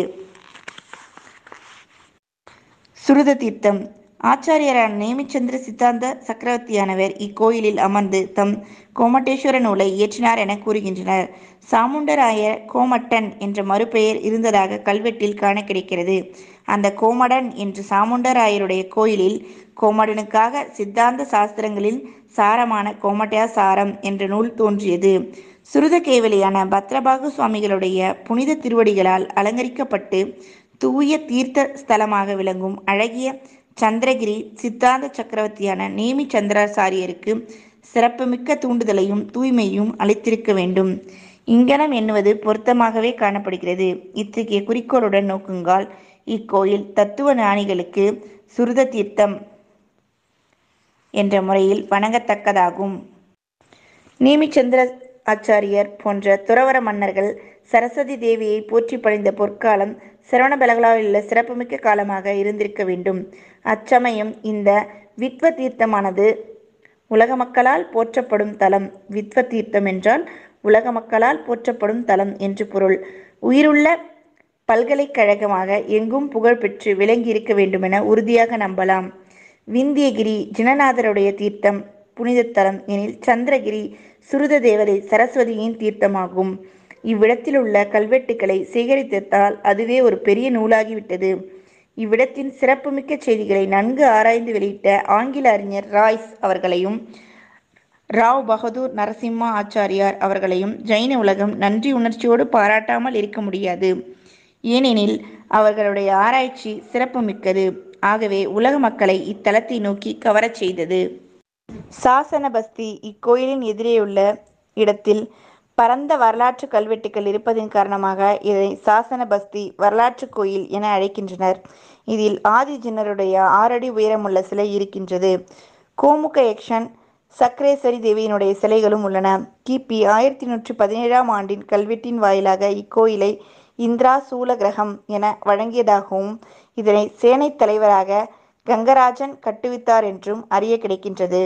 சுருத தீர்த்தம் ஆச்சாரியரான நேமிச்சந்திர சித்தாந்த சக்கரவர்த்தியானவர் இக்கோயிலில் அமர்ந்து தம் கோமட்டேஸ்வர நூலை இயற்றினார் என கூறுகின்றனர் சாமுண்டராயர் கோமட்டன் என்ற மறுபெயர் இருந்ததாக கல்வெட்டில் காண கிடைக்கிறது அந்த கோமடன் என்று சாமுண்டராயருடைய கோயிலில் கோமடனுக்காக சித்தாந்த சாஸ்திரங்களில் சாரமான கோமட்யா சாரம் என்ற நூல் தோன்றியது சுருத கேவலியான பத்ரபாகு சுவாமிகளுடைய புனித திருவடிகளால் அலங்கரிக்கப்பட்டு தூய தீர்த்த ஸ்தலமாக விளங்கும் அழகிய சந்திரகிரி சித்தாந்த சக்கரவர்த்தியான நேமி சந்திராச்சாரியருக்கு சிறப்புமிக்க தூண்டுதலையும் தூய்மையும் அளித்திருக்க வேண்டும் இங்கனம் எண்ணுவது பொருத்தமாகவே காணப்படுகிறது இத்தகைய குறிக்கோளுடன் நோக்குங்கால் இக்கோயில் தத்துவ ஞானிகளுக்கு சுருத தீர்த்தம் என்ற முறையில் வணங்கத்தக்கதாகும் நேமிச்சந்திர ஆச்சாரியர் போன்ற துறவர மன்னர்கள் சரஸ்வதி தேவியை போற்றி பணிந்த பொற்காலம் சிரவணபெலகலாவில் உள்ள சிறப்புமிக்க காலமாக இருந்திருக்க வேண்டும் அச்சமயம் இந்த வித்வ தீர்த்தமானது உலக மக்களால் போற்றப்படும் தலம் வித்வ தீர்த்தம் என்றால் உலக மக்களால் போற்றப்படும் தலம் என்று பொருள் உயிருள்ள பல்கலைக்கழகமாக எங்கும் புகழ் பெற்று விளங்கி இருக்க வேண்டுமென உறுதியாக நம்பலாம் விந்தியகிரி ஜனநாதருடைய தீர்த்தம் புனித தலம் எனில் சந்திரகிரி சுருத தேவதை சரஸ்வதியின் தீர்த்தமாகும் இவ்விடத்தில் உள்ள கல்வெட்டுக்களை சேகரித்தால் அதுவே ஒரு பெரிய நூலாகிவிட்டது இவ்விடத்தின் சிறப்புமிக்க செய்திகளை நன்கு ஆராய்ந்து வெளியிட்ட ஆங்கில அறிஞர் ராய்ஸ் அவர்களையும் ராவ் பகதூர் நரசிம்மா ஆச்சாரியார் அவர்களையும் ஜைன உலகம் நன்றி உணர்ச்சியோடு பாராட்டாமல் இருக்க முடியாது ஏனெனில் அவர்களுடைய ஆராய்ச்சி சிறப்புமிக்கது ஆகவே உலக மக்களை இத்தலத்தை நோக்கி கவரச் செய்தது சாசனபஸ்தி இக்கோயிலின் எதிரேயுள்ள இடத்தில் பரந்த வரலாற்று கல்வெட்டுக்கள் இருப்பதன் காரணமாக இதை சாசனபஸ்தி வரலாற்று கோயில் என அழைக்கின்றனர் இதில் ஆதி ஜின்னருடைய ஆறடி உயரமுள்ள சிலை இருக்கின்றது கோமுக யக்ஷன் சக்ரேஸ்வரி தேவியினுடைய சிலைகளும் உள்ளன கிபி ஆயிரத்தி நூற்றி பதினேழாம் ஆண்டின் கல்வெட்டின் வாயிலாக இக்கோயிலை இந்திரா சூல கிரகம் என வழங்கியதாகவும் இதனை சேனைத் தலைவராக கங்கராஜன் கட்டுவித்தார் என்றும் அறிய கிடைக்கின்றது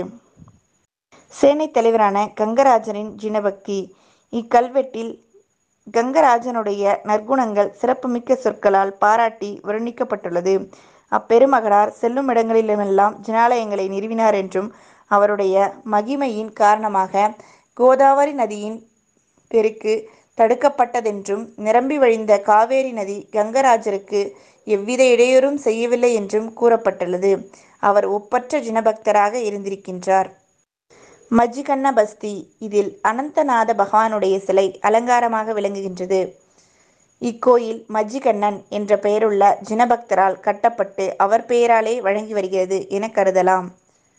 சேனைத் தலைவரான கங்கராஜனின் ஜினபக்தி இக்கல்வெட்டில் கங்கராஜனுடைய நற்குணங்கள் சிறப்புமிக்க சொற்களால் பாராட்டி வர்ணிக்கப்பட்டுள்ளது அப்பெருமகனார் செல்லும் இடங்களிலுமெல்லாம் ஜினாலயங்களை நிறுவினார் என்றும் அவருடைய மகிமையின் காரணமாக கோதாவரி நதியின் பெருக்கு தடுக்கப்பட்டதென்றும் நிரம்பி வழிந்த காவேரி நதி கங்கராஜருக்கு எவ்வித இடையூறும் செய்யவில்லை என்றும் கூறப்பட்டுள்ளது அவர் ஒப்பற்ற ஜினபக்தராக இருந்திருக்கின்றார் மஜ்ஜிகண்ண பஸ்தி இதில் அனந்தநாத பகவானுடைய சிலை அலங்காரமாக விளங்குகின்றது இக்கோயில் மஜ்ஜிகண்ணன் என்ற பெயருள்ள ஜினபக்தரால் கட்டப்பட்டு அவர் பெயராலே வழங்கி வருகிறது என கருதலாம்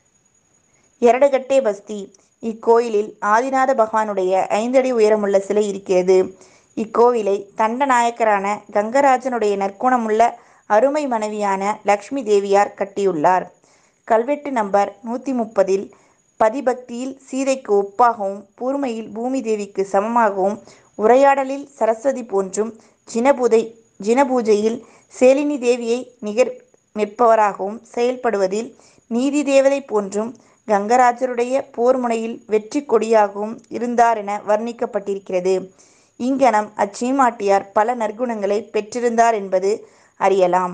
எரடுகட்டே பஸ்தி இக்கோயிலில் ஆதிநாத பகவானுடைய ஐந்தடி உயரமுள்ள சிலை இருக்கிறது இக்கோவிலை தண்டநாயக்கரான கங்கராஜனுடைய நற்குணமுள்ள அருமை மனைவியான லட்சுமி தேவியார் கட்டியுள்ளார். கல்வெட்டு நம்பர் நூத்தி முப்பதில் பதிபக்தியில் சீதைக்கு ஒப்பாகவும் கூர்மையில் பூமி தேவிக்கு சமமாகவும் உரையாடலில் சரஸ்வதி போன்றும் ஜினபூஜையில் சேலினி தேவியை நிகர் நிற்பவராகவும் செயல்படுவதில் நீதி தேவதை போன்றும் கங்கராஜருடைய போர் முனையில் வெற்றிக் கொடியாகவும் இருந்தாரென வர்ணிக்கப்பட்டிருக்கிறது. இங்ஙனம் அச்சீமாட்டியார் பல நற்குணங்களைப் பெற்றிருந்தாரென்பது அறியலாம்.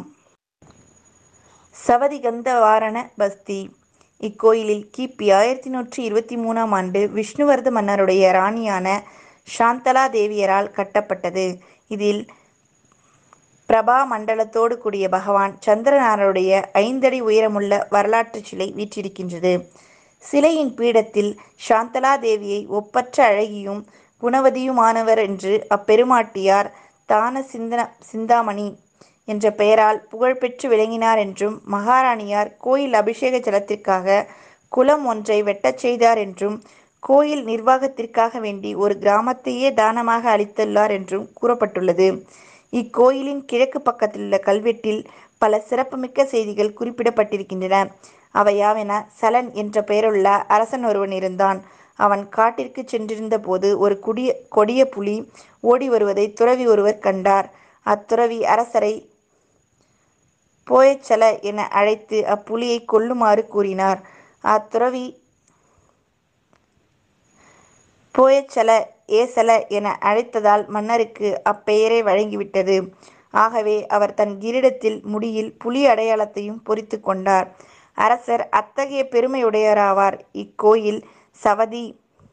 சவதி கந்தவாரண பஸ்தி இக்கோயில் கி. பி. ஆயிரத்து நூற்று இருபத்து மூன்றாம் ஆண்டு விஷ்ணுவர்த மன்னருடைய ராணியான சாந்தலா தேவியரால் கட்டப்பட்டது. இதில் பிரபா மண்டலத்தோடு கூடிய பகவான் சந்திரனாருடைய ஐந்தடி உயரமுள்ள வரலாற்றுச் சிலை வீற்றிருக்கின்றது. சிலையின் பீடத்தில் சாந்தலா தேவியை ஒப்பற்ற அழகியும் குணவதியுமானவரென்று அப்பெருமாட்டியார் தான சிந்தாமணி என்ற பெயரால் புகழ் பெற்று விளங்கினாரென்றும் மகாராணியார் கோயில் அபிஷேக ஜலத்திற்காக குளம் ஒன்றை வெட்டச் செய்தாரென்றும் கோயில் நிர்வாகத்திற்காக வேண்டி ஒரு கிராமத்தையே தானமாக அளித்துள்ளார் என்றும் கூறப்பட்டுள்ளது. இக்கோயிலின் கிழக்குப் பக்கத்திலுள்ள கல்வெட்டில் பல சிறப்புமிக்க செய்திகள் குறிப்பிடப்பட்டிருக்கின்றன. அவையாவன சலன் என்ற பெயருள்ள அரசன் ஒருவன் இருந்தான். அவன் காட்டிற்குச் சென்றிருந்த போது ஒரு கொடிய புலி ஓடி வருவதைத் துறவி ஒருவர் கண்டார். அத்துறவி அரசரை போயசல என அழைத்து அப்புலியைக் கொல்லுமாறு கூறினார். அத்துறவி போயசல ஏசல என அழைத்ததால் மன்னருக்கு அப்பெயரே வழங்கிவிட்டது. ஆகவே அவர் தன் கிரீடத்தில் முடியில் புலி அடையாளத்தையும் பொறித்துக் கொண்டார். அரசர் அத்தகைய பெருமையுடையவராவார். இக்கோயில் சவதி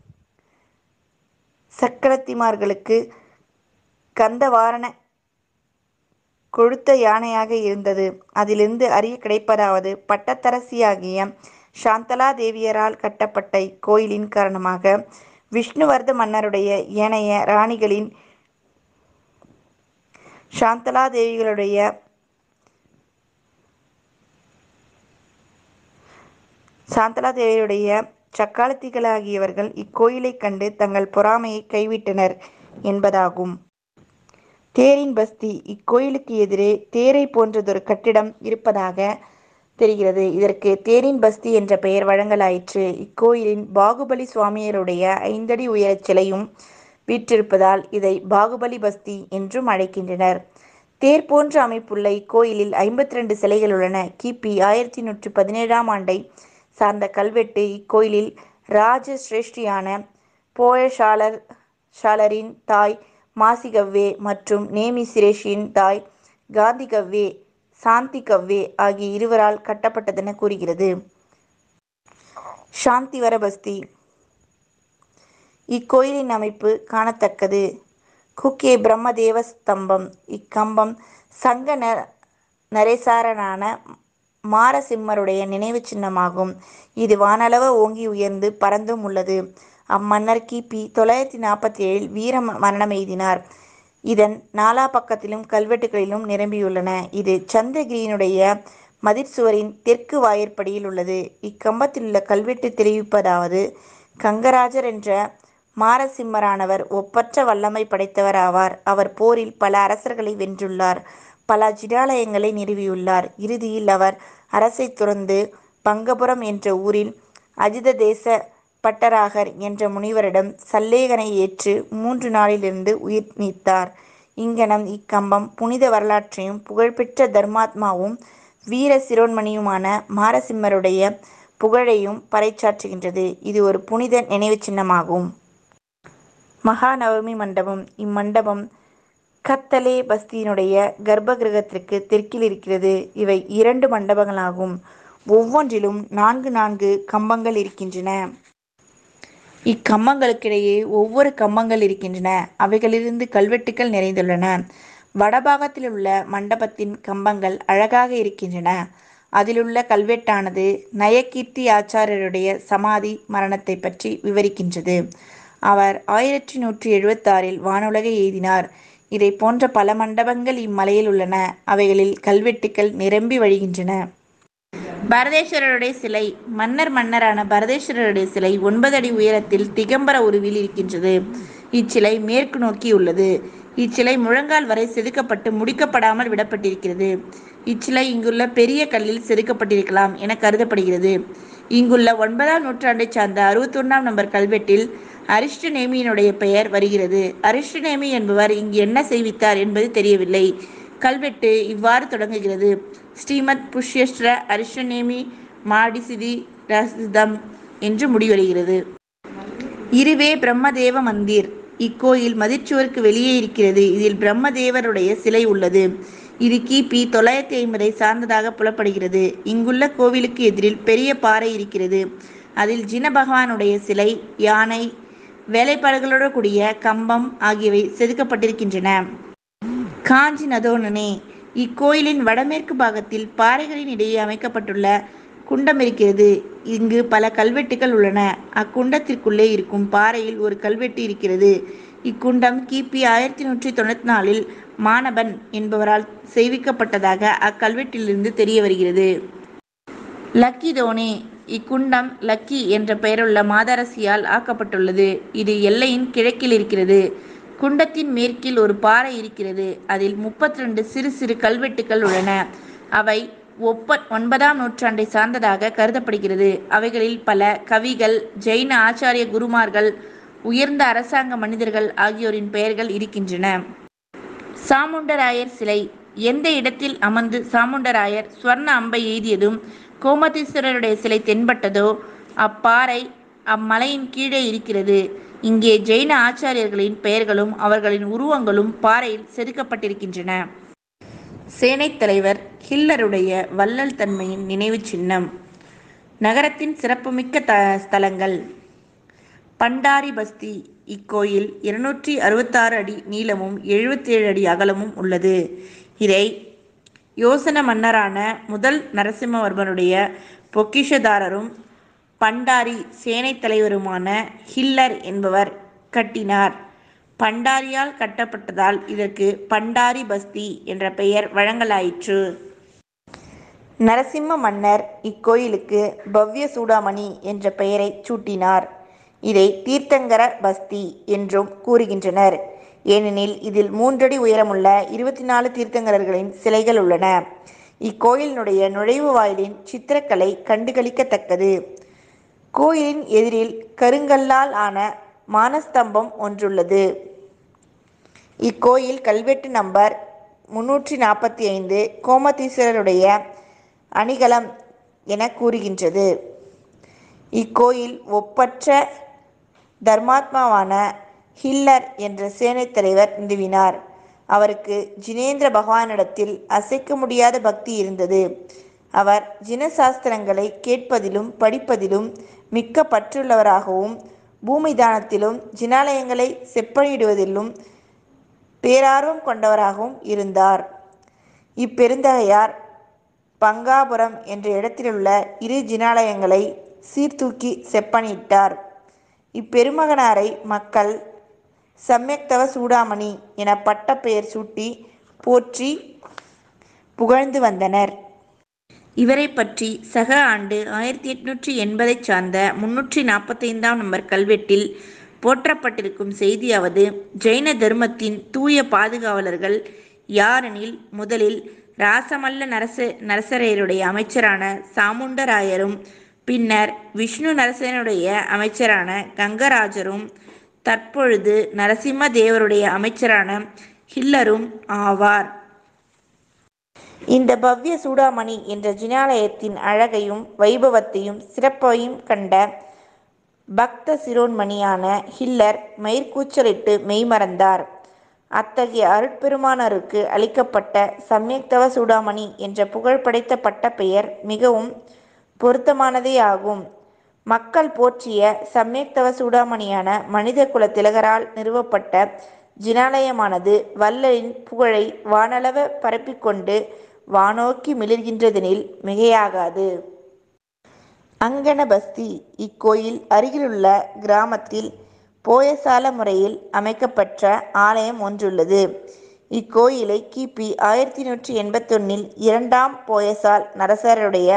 சக்கரவர்த்திமார்களுக்கு கந்தவாரண கொழுத்த யானையாக இருந்தது. அதிலிருந்து அறியக் கிடைப்பதாவது பட்டத்தரசியாகிய சாந்தலா தேவியரால் கட்டப்பட்ட இக்கோயிலின் காரணமாக விஷ்ணுவர்த மன்னருடைய ஏனைய ராணிகளின் சாந்தலா தேவியருடைய சக்காளத்திகளாகியவர்கள் இக்கோயிலைக் கண்டு தங்கள் பொறாமையைக் கைவிட்டனர் என்பதாகும். தேரின் பஸ்தி இக்கோயிலுக்கு எதிரே தேரைப் போன்றதொரு கட்டிடம் இருப்பதாகத் தெரிகிறது. இதற்குத் தேரின் பஸ்தி என்ற பெயர் வழங்கலாயிற்று. இக்கோயிலில் பாகுபலி சுவாமியருடைய ஐந்தடி உயரச் சிலையும் வீற்றிருப்பதால் இதை பாகுபலி பஸ்தி என்றும் அழைக்கின்றனர். தேர் போன்ற அமைப்புள்ள இக்கோயிலில் ஐம்பத்திரண்டு சிலைகள் உள்ளன. கி. பி. ஆயிரத்து நூற்று பதினேழாம் ஆண்டைச் சார்ந்த கல்வெட்டு இக்கோயிலில் இராஜ சிரேஷ்டியான போயசாலரின் தாய் மாசிகவ்வே மற்றும் நேமி சிரேஷ்டியின் தாய் காந்திகவ்வே சாந்திகவ்வே ஆகிய இருவரால் கட்டப்பட்டதெனக் கூறுகிறது. சாந்திவர பஸ்தி இக்கோயிலின் அமைப்பு காணத்தக்கது. குகே பிரம்ம தேவ ஸ்தம்பம் இக்கம்பம் சங்க நரேசரான மாரசிம்மருடைய நினைவுச் சின்னமாகும். இது வானளாவ ஓங்கி உயர்ந்து பரந்தும் உள்ளது. அம்மன்னர் கி. பி. தொள்ளாயிரத்து நாற்பத்தேழில் வீர மரணமெய்தினார். இதன் நாலாப் பக்கங்களும் கல்வெட்டுக்களில் நிரம்பியுள்ளன. இது சந்திரகிரியினுடைய மதிற்சுவரின் தெற்கு வாயிற்படியில் உள்ளது. இக்கம்பத்திலுள்ள கல்வெட்டு தெரிவிப்பதாவது கங்கராஜர் என்ற மாரசிம்மரானவர் ஒப்பற்ற வல்லமை படைத்தவர் ஆவார். அவர் போரில் பல அரசர்களை வென்றுள்ளார். பல ஜினாலயங்களை நிறுவியுள்ளார். இறுதியில் அவர் அரசைத் துறந்து பங்கபுரம் என்ற ஊரில் அஜிததேச பட்டராகர் என்ற முனிவரிடம் சல்லேகனை ஏற்று மூன்று நாளிலிருந்து உயிர் நீத்தார். இங்ஙனம் இக்கம்பம் புனித வரலாற்றையும் புகழ் பெற்ற தர்மாத்மாவும் வீர சிரோன்மணியுமான மாரசிம்மருடைய புகழையும் பறைசாற்றுகின்றது. இது ஒரு புனித நினைவுச் சின்னமாகும். மகாநவமி மண்டபம் இம்மண்டபம் கத்தலே பஸ்தியினுடைய கர்ப்ப கிருகத்திற்குத் தெற்கில் இருக்கிறது. இவை இரண்டு மண்டபங்களாகும். ஒவ்வொன்றிலும் நான்கு நான்கு கம்பங்கள் இருக்கின்றன. இக்கம்பங்களுக்கிடையே ஒவ்வொரு கம்பங்கள் இருக்கின்றன. அவைகளிலிருந்து கல்வெட்டுக்கள் நிறைந்துள்ளன. வடபாகத்திலுள்ள மண்டபத்தின் கம்பங்கள் அழகாக இருக்கின்றன. அதிலுள்ள கல்வெட்டானது நயகீர்த்தியாச்சார்யருடைய சமாதி மரணத்தைப் பற்றி விவரிக்கின்றது. அவர் ஆயிரத்து நூற்று எழுபத்தாறில் வானுலகை எய்தினார். இதைப் போன்ற பல மண்டபங்கள் இம்மலையில் உள்ளன. அவைகளில் கல்வெட்டுக்கள் நிரம்பி வழிகின்றன. பரதேஸ்வரருடைய சிலை மன்னர் மன்னரான பரதேஸ்வரருடைய சிலை ஒன்பது அடி உயரத்தில் திகம்பர உருவில் இருக்கின்றது. இச்சிலை மேற்கு நோக்கியுள்ளது. இச்சிலை முழங்கால் வரை செதுக்கப்பட்டு முடிக்கப்படாமல் விடப்பட்டிருக்கிறது இச்சிலை இங்குள்ள பெரிய கல்லில் செதுக்கப்பட்டிருக்கலாம் என கருதப்படுகிறது இங்குள்ள ஒன்பதாம் நூற்றாண்டைச் சார்ந்த அறுபத்தொன்னாம் நம்பர் கல்வெட்டில் அரிஷ்டநேமியினுடைய பெயர் வருகிறது அரிஷ்டநேமி என்பவர் இங்கு என்ன செய்வித்தார் என்பது தெரியவில்லை கல்வெட்டு இவ்வாறு தொடங்குகிறது ஸ்ரீமத் புஷ்யஸ்ர அரிஷ்டநேமி மாடிசிதி ரசிதம் என்று முடிவடைகிறது இருவே பிரம்மதேவ மந்திர் இக்கோயில் மதிர்ச்சுவருக்கு வெளியே இருக்கிறது இதில் பிரம்மதேவருடைய சிலை உள்ளது இது கிபி தொள்ளாயிரத்தி ஐம்பதை சார்ந்ததாக புலப்படுகிறது இங்குள்ள கோவிலுக்கு எதிரில் பெரிய பாறை இருக்கிறது அதில் ஜின பகவானுடைய சிலை யானை வேலைப்பாடுகளோடு கூடிய கம்பம் ஆகியவை செதுக்கப்பட்டிருக்கின்றன காஞ்சி நதோனனே இக்கோயிலின் வடமேற்கு பாகத்தில் பாறைகளின் இடையே அமைக்கப்பட்டுள்ள குண்டம் இருக்கிறது இங்கு பல கல்வெட்டுகள் உள்ளன அக்குண்டத்திற்குள்ளே இருக்கும் பாறையில் ஒரு கல்வெட்டு இருக்கிறது இக்குண்டம் கிபி ஆயிரத்தி நூற்றி தொண்ணூத்தி நாலில் மானபன் என்பவரால் செய்விக்கப்பட்டதாக அக்கல்வெட்டிலிருந்து தெரிய வருகிறது லக்கி தோனே இக்குண்டம் லக்கி என்ற பெயருள்ள மாதரசியால் ஆக்கப்பட்டுள்ளது இது எல்லையின் கிழக்கில் இருக்கிறது குண்டத்தின் மேற்கில் ஒரு பாறை இருக்கிறது அதில் முப்பத்தி ரெண்டு சிறு சிறு கல்வெட்டுகள் உள்ளன அவை ஒப்ப ஒன்பதாம் நூற்றாண்டை சார்ந்ததாக கருதப்படுகிறது அவைகளில் பல கவிகள் ஜெயின ஆச்சாரிய குருமார்கள் உயர்ந்த அரசாங்க மனிதர்கள் ஆகியோரின் பெயர்கள் இருக்கின்றன சாமுண்டராயர் சிலை எந்த இடத்தில் அமர்ந்து சாமுண்டராயர் ஸ்வர்ண அம்பை எய்தியதும் கோமதீஸ்வரருடைய சிலை தென்பட்டதோ அப்பாறை அம்மலையின் கீழே இருக்கிறது இங்கே ஜெயின ஆச்சாரியர்களின் பெயர்களும் அவர்களின் உருவங்களும் பாறையில் செதுக்கப்பட்டிருக்கின்றன சேனைத் தலைவர் ஹில்லருடைய வள்ளல் தன்மையின் நினைவு சின்னம் நகரத்தின் சிறப்புமிக்க த ஸ்தலங்கள் பண்டாரி பஸ்தி இக்கோயில் இருநூற்றி அறுபத்தாறு அடி நீளமும் எழுபத்தேழு அடி அகலமும் உள்ளது இதை யோசன மன்னரான முதல் நரசிம்மவர்மனுடைய பொக்கிஷதாரரும் பண்டாரி சேனைத் தலைவருமான ஹில்லர் என்பவர் கட்டினார் பண்டாரியால் கட்டப்பட்டதால் இதற்கு பண்டாரி பஸ்தி என்ற பெயர் வழங்கலாயிற்று நரசிம்ம மன்னர் இக்கோயிலுக்கு பவ்ய சூடாமணி என்ற பெயரை சூட்டினார் இதை தீர்த்தங்கர பஸ்தி என்றும் கூறுகின்றனர் ஏனெனில் இதில் மூன்றடி உயரமுள்ள இருபத்தி நாலு தீர்த்தங்கரர்களின் சிலைகள் உள்ளன இக்கோயிலினுடைய நுழைவு வாயிலின் சித்திரக்கலை கண்டுகளிக்கத்தக்கது கோயிலின் எதிரில் கருங்கல்லால் ஆன மானஸ்தம்பம் ஒன்றுள்ளது இக்கோயில் கல்வெட்டு நம்பர் முன்னூற்றி நாற்பத்தி ஐந்து கோமதீஸ்வரருடைய அணிகலம் என கூறுகின்றது இக்கோயில் ஒப்பற்ற தர்மாத்மாவான ஹில்லர் என்ற சேனைத் தலைவர் நிறுவினார் அவருக்கு ஜினேந்திர பகவானிடத்தில் அசைக்க முடியாத பக்தி இருந்தது அவர் ஜின சாஸ்திரங்களை கேட்பதிலும் படிப்பதிலும் மிக்க பற்றுள்ளவராகவும் பூமி தானத்திலும் ஜினாலயங்களை செப்பனிடுவதிலும் பேரார்வம் கொண்டவராகவும் இருந்தார் இப்பெருந்தகையார் பங்காபுரம் என்ற இடத்திலுள்ள இரு ஜினாலயங்களை சீர்தூக்கி செப்பனிட்டார் இப்பெருமகனாரை மக்கள் சம்யக்தவ சூடாமணி என பட்டப்பெயர் சூட்டி போற்றி புகழ்ந்து வந்தனர் இவரை பற்றி சக ஆண்டு ஆயிரத்தி எட்நூற்றி எண்பதை சார்ந்த முன்னூற்றி நாற்பத்தைந்தாம் நம்பர் கல்வெட்டில் போற்றப்பட்டிருக்கும் செய்தியாவது ஜெயின தர்மத்தின் தூய பாதுகாவலர்கள் யாரெனில் முதலில் ராசமல்ல நரச நரசரையருடைய அமைச்சரான சாமுண்டராயரும் பின்னர் விஷ்ணு நரசனுடைய அமைச்சரான கங்கராஜரும் தற்பொழுது நரசிம்ம தேவருடைய அமைச்சரான ஹில்லரும் ஆவார் இந்த பவ்ய சூடாமணி என்ற ஜினாலயத்தின் அழகையும் வைபவத்தையும் சிறப்பையும் கண்ட பக்த சிரோன்மணியான ஹில்லர் மயிர்கூச்சலிட்டு மெய்மறந்தார் அத்தகைய அருட்பெருமானருக்கு அளிக்கப்பட்ட சம்யக்தவ சூடாமணி என்ற புகழ் படைத்த பட்டப்பெயர் மிகவும் பொருத்தமானதே ஆகும் மக்கள் போற்றிய சம்யக்தவ சூடாமணியான மனித குல திலகரால் நிறுவப்பட்ட ஜினாலயமானது வள்ளலின் புகழை வானளவ பரப்பிக்கொண்டு வானோக்கி மிளிர்கின்றதெனில் மிகையாகாது அங்கன பஸ்தி இக்கோயில் அருகிலுள்ள கிராமத்தில் போயசால முறையில் அமைக்கப்பட்ட ஆலயம் ஒன்றுள்ளது இக்கோயிலை கிபி ஆயிரத்தி நூற்றி எண்பத்தொன்னில் இரண்டாம் போயசால் நரசருடைய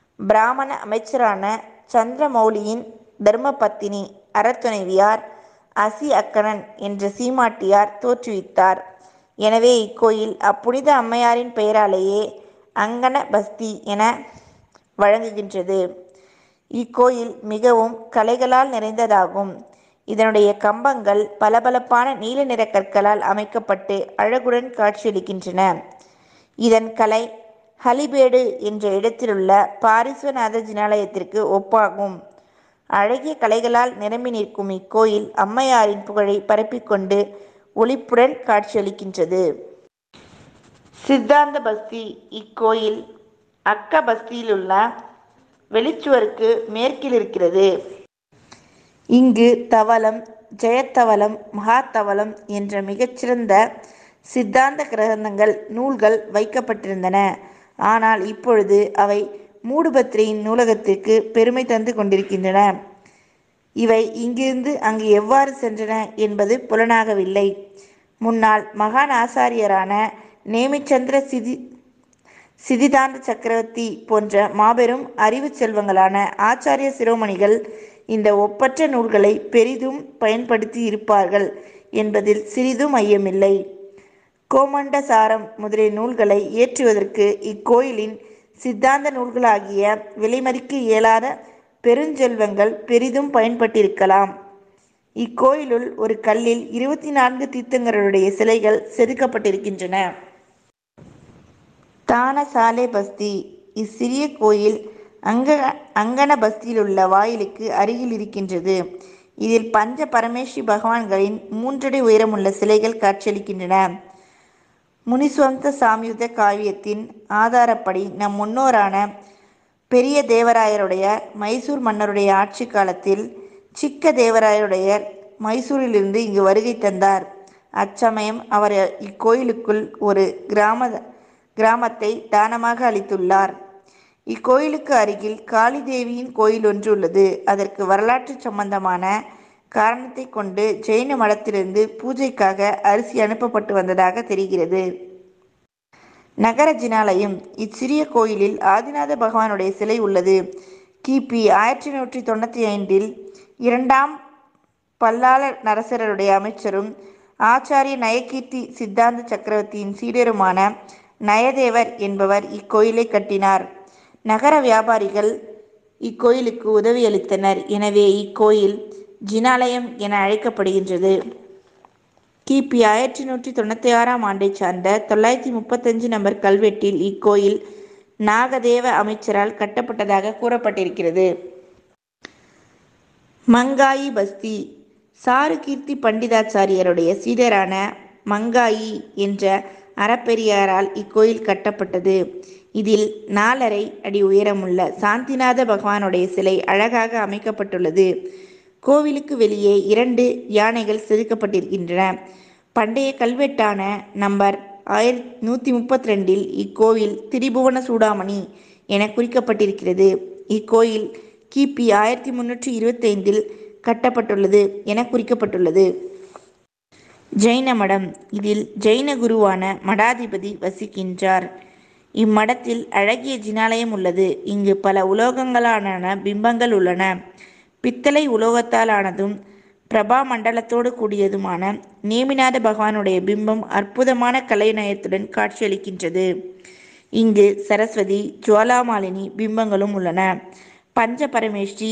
பிராமண அமைச்சரான சந்திரமௌலியின் தர்மபத்தினி அறத்துணைவியார் அசி அக்கணன் என்ற சீமாட்டியார் தோற்றுவித்தார். எனவே இக்கோயில் அப்புனித அம்மையாரின் பெயராலேயே அங்கனபஸ்தி என வழங்குகின்றது. இக்கோயில் மிகவும் கலைகளால் நிறைந்ததாகும். இதனுடைய கம்பங்கள் பளபளப்பான நீல நிறக் கற்களால் அமைக்கப்பட்டு அழகுடன் காட்சியளிக்கின்றன. இதன் கலை ஹலிபேடு என்ற இடத்திலுள்ள பாரிஸ்வநாதர் ஜினாலயத்திற்கு ஒப்பாகும். அழகிய கலைகளால் நிரம்பி நிற்கும் இக்கோயில் அம்மையாரின் புகழை பரப்பிக்கொண்டு ஒளிப்புடன் காட்சியளிக்கின்றது. சித்தாந்தபஸ்தி இக்கோயில் அக்கபஸ்தியிலுள்ள வெளிச்சுவருக்கு மேற்கிலிருக்கிறது. இங்கு தவலம் ஜெயதவலம் மகாதவலம் என்ற மிகச் சிறந்த சித்தாந்த கிரந்தங்கள் நூல்கள் வைக்கப்பட்டிருந்தன. ஆனால் இப்பொழுது அவை மூடுபத்திரையின் நூலகத்திற்கு பெருமை தந்து கொண்டிருக்கின்றன. இவை இங்கிருந்து அங்கு எவ்வாறு சென்றன என்பது புலனாகவில்லை. முன்னாள் மகான் ஆசாரியரான நேமிச்சந்திர சிதிதாந்த சக்ரவர்த்தி போன்ற மாபெரும் அறிவுச் செல்வங்களான ஆச்சார்ய சிரோமணிகள் இந்த ஒப்பற்ற நூல்களை பெரிதும் பயன்படுத்தியிருப்பார்கள் என்பதில் சிறிதும் ஐயமில்லை. கோமண்டசாரம் முதலிய நூல்களை இயற்றுவதற்கு இக்கோயிலின் சித்தாந்த நூல்களாகிய விலைமதிக்க இயலாத பெருஞ்செல்வங்கள் பெரிதும் பயன்பட்டிருக்கலாம். இக்கோயிலுள் ஒரு கல்லில் இருபத்து நான்கு தீர்த்தங்கரருடைய சிலைகள் செதுக்கப்பட்டிருக்கின்றன. தானசாலேபஸ்தி இச்சிறிய கோயில் அங்கனபஸ்தியிலுள்ள வாயிலுக்கு அருகில் இருக்கின்றது. இதில் பஞ்ச பரமேஷ்டி பகவான்களின் மூன்றடி உயரமுள்ள சிலைகள் காட்சியளிக்கின்றன. முனிஸ்வந்த சாம்யுத்த காவியத்தின் ஆதாரப்படி நம் முன்னோரான பெரிய தேவராயருடைய மைசூர் மன்னருடைய ஆட்சிக் காலத்தில் சிக்க தேவராயருடையர் மைசூரிலிருந்து இங்கு வருகை தந்தார். அச்சமயம் அவர் இக்கோயிலுக்குள் ஒரு கிராமத்தை தானமாக அளித்துள்ளார். இக்கோயிலுக்கு அருகில் காளிதேவியின் கோயிலொன்று உள்ளது. அதற்கு வரலாற்றுச் சம்பந்தமான காரணத்தைக் கொண்டு ஜைன மடத்திலிருந்து பூஜைக்காக அரிசி அனுப்பப்பட்டு வந்ததாகத் தெரிகிறது. நகர ஜினாலயம் இச்சிறிய கோயிலில் ஆதிநாத பகவானுடைய சிலை உள்ளது. கி. பி. ஆயிரத்து நூற்று தொண்ணூற்றைந்தில் இரண்டாம் பல்லாள நரசருடைய அமைச்சரும் ஆச்சார்ய நயகீர்த்தி சித்தாந்த சக்ரவர்த்தியின் சீடருமான நயதேவர் என்பவர் இக்கோயிலைக் கட்டினார். நகர வியாபாரிகள் இக்கோயிலுக்கு உதவியளித்தனர். எனவே இக்கோயில் ஜினாலயம் என அழைக்கப்படுகின்றது. கி. பி. ஆயிரத்து நூற்று தொண்ணூற்றாறாம் ஆண்டைச் சார்ந்த தொள்ளாயிரத்து முப்பத்தஞ்சு நம்பர் கல்வெட்டில் இக்கோயில் நாகதேவ அமைச்சரால் கட்டப்பட்டதாகக் கூறப்பட்டிருக்கிறது. மங்காயி பஸ்தி சாருகீர்த்தி பண்டிதாச்சார்யருடைய சீடரான மங்காயி என்ற அறப்பெரியாரால் இக்கோயில் கட்டப்பட்டது. இதில் நாலரை அடி உயரமுள்ள சாந்திநாத பகவானுடைய சிலை அழகாக அமைக்கப்பட்டுள்ளது. கோவிலுக்கு வெளியே இரண்டு யானைகள் செதுக்கப்பட்டிருக்கின்றன. பண்டைய கல்வெட்டான நம்பர் நூற்று முப்பத்திரண்டில் இக்கோயில் திரிபுவன சூடாமணி எனக் குறிக்கப்பட்டிருக்கிறது. இக்கோயில் கி. பி. ஆயிரத்து முன்னூற்று இருபத்தைந்தில் கட்டப்பட்டுள்ளது எனக் குறிக்கப்பட்டுள்ளது. ஜைன மடம் இதில் ஜைன குருவான மடாதிபதி வசிக்கின்றார். இம்மடத்தில் அழகிய ஜினாலயம் உள்ளது. இங்கு பல உலோகங்களாலான பிம்பங்கள் உள்ளன. பித்தளை உலோகத்தால் ஆனதும் பிரபா மண்டலத்தோடு கூடியதுமான நேமிநாத பகவானுடைய பிம்பம் அற்புதமான கலைநயத்துடன் காட்சியளிக்கின்றது. இங்கு சரஸ்வதி ஜுவாலாமாலினி பிம்பங்களும் உள்ளன. பஞ்ச பரமேஷ்டி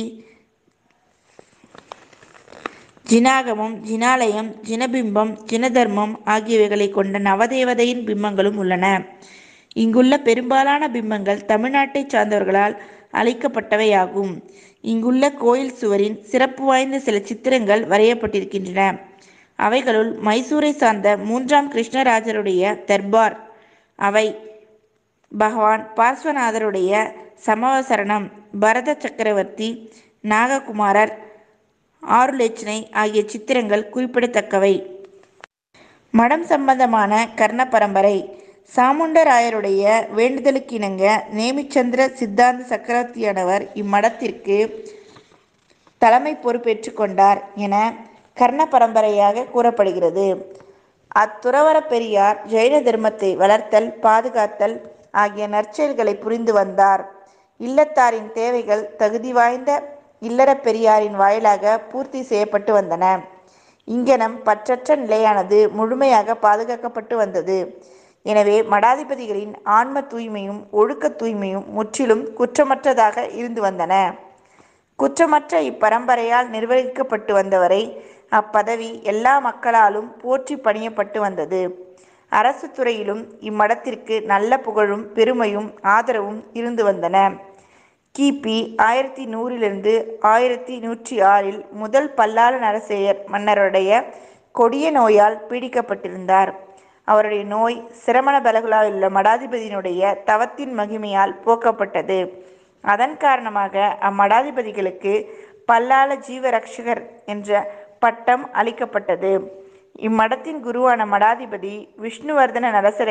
ஜினாகமம் ஜினாலயம் ஜினபிம்பம் ஜினதர்மம் ஆகியவைகளைக் கொண்ட நவதேவதையின் பிம்பங்களும் உள்ளன. இங்குள்ள பெரும்பாலான பிம்பங்கள் தமிழ்நாட்டைச் சார்ந்தவர்களால் அளிக்கப்பட்டவையாகும். இங்குள்ள கோயில் சுவரில் சிறப்பு வாய்ந்த சில சித்திரங்கள் வரையப்பட்டிருக்கின்றன. அவைகளுள் மைசூரைச் சார்ந்த மூன்றாம் கிருஷ்ணராஜருடைய தர்பார் அவை பகவான் பார்ஸ்வநாதருடைய சமவசரணம் பரத சக்கரவர்த்தி நாககுமாரர் ஆருலட்சணை ஆகிய சித்திரங்கள் குறிப்பிடத்தக்கவை. மடம் சம்பந்தமான கர்ண பரம்பரை சாமுண்டராயருடைய வேண்டுதலுக்கிணங்க நேமிச்சந்திர சித்தாந்த சக்ரவர்த்தியானவர் இம்மடத்திற்குத் தலைமைப் பொறுப்பேற்றுக் கொண்டார் என கர்ண பரம்பரையாகக் கூறப்படுகிறது. அத்துறவறப் பெரியார் ஜைன தர்மத்தை வளர்த்தல் பாதுகாத்தல் ஆகிய நற்செயல்களைப் புரிந்து வந்தார். இல்லத்தாரின் தேவைகள் தகுதி வாய்ந்த இல்லறப் பெரியாரின் வாயிலாகப் பூர்த்தி செய்யப்பட்டு வந்தன. இங்ஙனம் பற்றற்ற நிலையானது முழுமையாக பாதுகாக்கப்பட்டு வந்தது. எனவே மடாதிபதிகளின் ஆன்ம தூய்மையும் ஒழுக்கத் தூய்மையும் முற்றிலும் குற்றமற்றதாக இருந்து வந்தன. குற்றமற்ற இப்பரம்பரையால் நிர்வகிக்கப்பட்டு வந்தவரை அப்பதவி எல்லா மக்களாலும் போற்றிப் பணியப்பட்டு வந்தது. அரசுத் துறையிலும் இம்மடத்திற்கு நல்ல புகழும் பெருமையும் ஆதரவும் இருந்து வந்தன. கி. பி. ஆயிரத்து நூறிலிருந்து ஆயிரத்து நூற்று ஆறில் முதல் பல்லால நரசேயர் மன்னருடைய கொடிய நோயால் பீடிக்கப்பட்டிருந்தார். அவருடைய நோய் சிரவணபெலகுளாவிலுள்ள மடாதிபதியினுடைய தவத்தின் மகிமையால் போக்கப்பட்டது. அதன் காரணமாக அம்மடாதிபதிகளுக்கு பல்லால ஜீவரக்ஷகர் என்ற பட்டம் அளிக்கப்பட்டது. இம்மடத்தின் குருவான மடாதிபதி விஷ்ணுவர்த்தன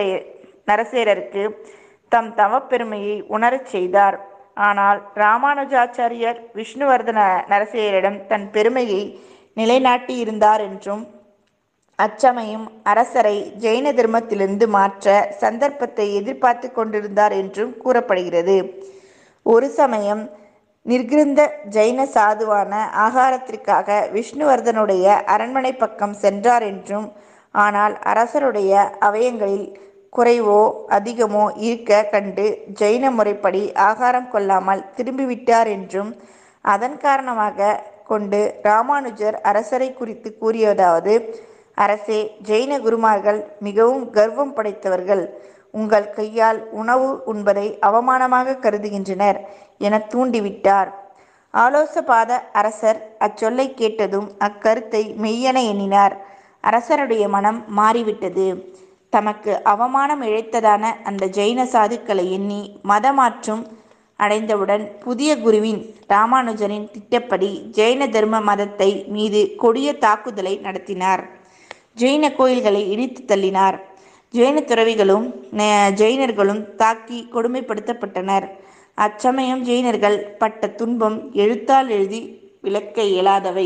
நரசேரருக்கு தம் தவப்பெருமையை உணரச் செய்தார். ஆனால் இராமானுஜாச்சாரியார் விஷ்ணுவர்த்தன நரசேரரிடம் தன் பெருமையை நிலைநாட்டியிருந்தாரென்றும் அச்சமயம் அரசரை ஜைன தர்மத்திலிருந்து மாற்ற சந்தர்ப்பத்தை எதிர்பார்த்துக் கொண்டிருந்தார் என்றும் கூறப்படுகிறது. ஒரு சமயம் நிர்க்கிருந்த ஜைன சாதுவான ஆகாரத்திற்காக விஷ்ணுவர்த்தனருடைய அரண்மனைப் பக்கம் சென்றார் என்றும் ஆனால் அரசருடைய அவயங்களில் குறைவோ அதிகமோ இருக்கக் கண்டு ஜைன முறைப்படி ஆகாரம் கொள்ளாமல் திரும்பிவிட்டார் என்றும் அதன் காரணமாகக் கொண்டு இராமானுஜர் அரசரைக் குறித்துக் கூறியதாவது அரசே ஜைன குருமார்கள் மிகவும் கர்வம் படைத்தவர்கள். உங்கள் கையால் உணவு உண்பதை அவமானமாகக் கருதுகின்றனர் எனத் தூண்டிவிட்டார். ஆலோசபாத அரசர் அச்சொல்லைக் கேட்டதும் அக்கருத்தை மெய்யென எண்ணினார். அரசருடைய மனம் மாறிவிட்டது. தமக்கு அவமானம் இழைத்ததான அந்த ஜைன சாதுக்களை எண்ணி மத மாற்றம் அடைந்தவுடன் புதிய குருவின் இராமானுஜரின் திட்டப்படி ஜைன தர்ம மதத்தை மீது கொடிய தாக்குதலை நடத்தினார். ஜைன கோயில்களை இடித்துத் தள்ளினார். ஜைன துறவிகளும் ஜைனர்களும் தாக்கிக் கொடுமைப்படுத்தப்பட்டனர். அச்சமயம் ஜைனர்கள் பட்ட துன்பம் எழுத்தால் எழுதி விளக்க இயலாதவை.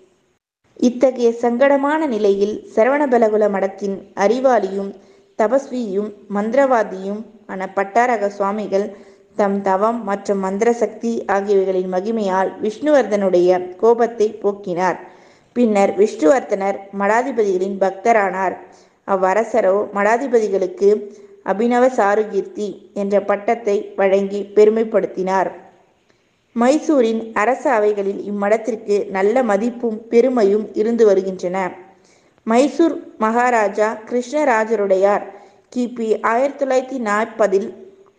இத்தகைய சங்கடமான நிலையில் சிரவணபெலகுள மடத்தின் அறிவாளியும் தபஸ்வியும் மந்திரவாதியும் ஆன பட்டாரக சுவாமிகள் தம் தவம் மற்றும் மந்திர சக்தி ஆகியவைகளின் மகிமையால் விஷ்ணுவர்த்தனருடைய கோபத்தைப் போக்கினார். பின்னர் விஷ்ணுவர்த்தனர் மடாதிபதிகளின் பக்தரானார். அவ்வரசரோ மடாதிபதிகளுக்கு அபிநவ சாருகீர்த்தி என்ற பட்டத்தை வழங்கிப் பெருமைப்படுத்தினார். மைசூரின் அரச அவைகளில் இம்மடத்திற்கு நல்ல மதிப்பும் பெருமையும் இருந்து வருகின்றன. மைசூர் மகாராஜா கிருஷ்ணராஜருடையார் கி. பி. ஆயிரத்து தொள்ளாயிரத்து நாற்பதில்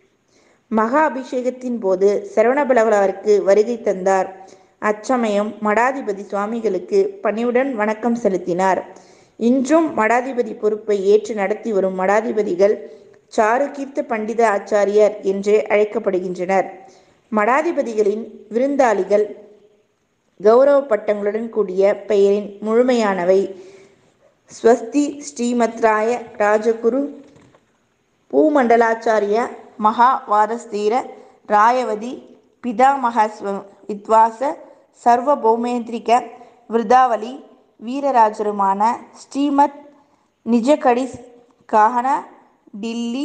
மகா அபிஷேகத்தின் போது சிரவணபெலகுளாவிற்கு வருகை தந்தார். அச்சமயம் மடாதிபதி சுவாமிகளுக்கு பணிவுடன் வணக்கம் செலுத்தினார். இன்றும் மடாதிபதி பொறுப்பை ஏற்று நடத்தி வரும் மடாதிபதிகள் சாருகீர்த்த பண்டித ஆச்சாரியார் என்றே அழைக்கப்படுகின்றனர். மடாதிபதிகளின் விருந்தாளிகள் கெளரவப் பட்டங்களுடன் கூடிய பெயரின் முழுமையானவை ஸ்வஸ்தி ஸ்ரீமத்ராய ராஜகுரு பூமண்டலாச்சார்ய மகா வாதஸ்தீர ராயவதி பிதாமகஸ்வித்வாச சர்வபௌமேந்திரிக விருதாவலி வீரராஜருமான ஸ்ரீமத் நிஜகடிஸ் காஹன டில்லி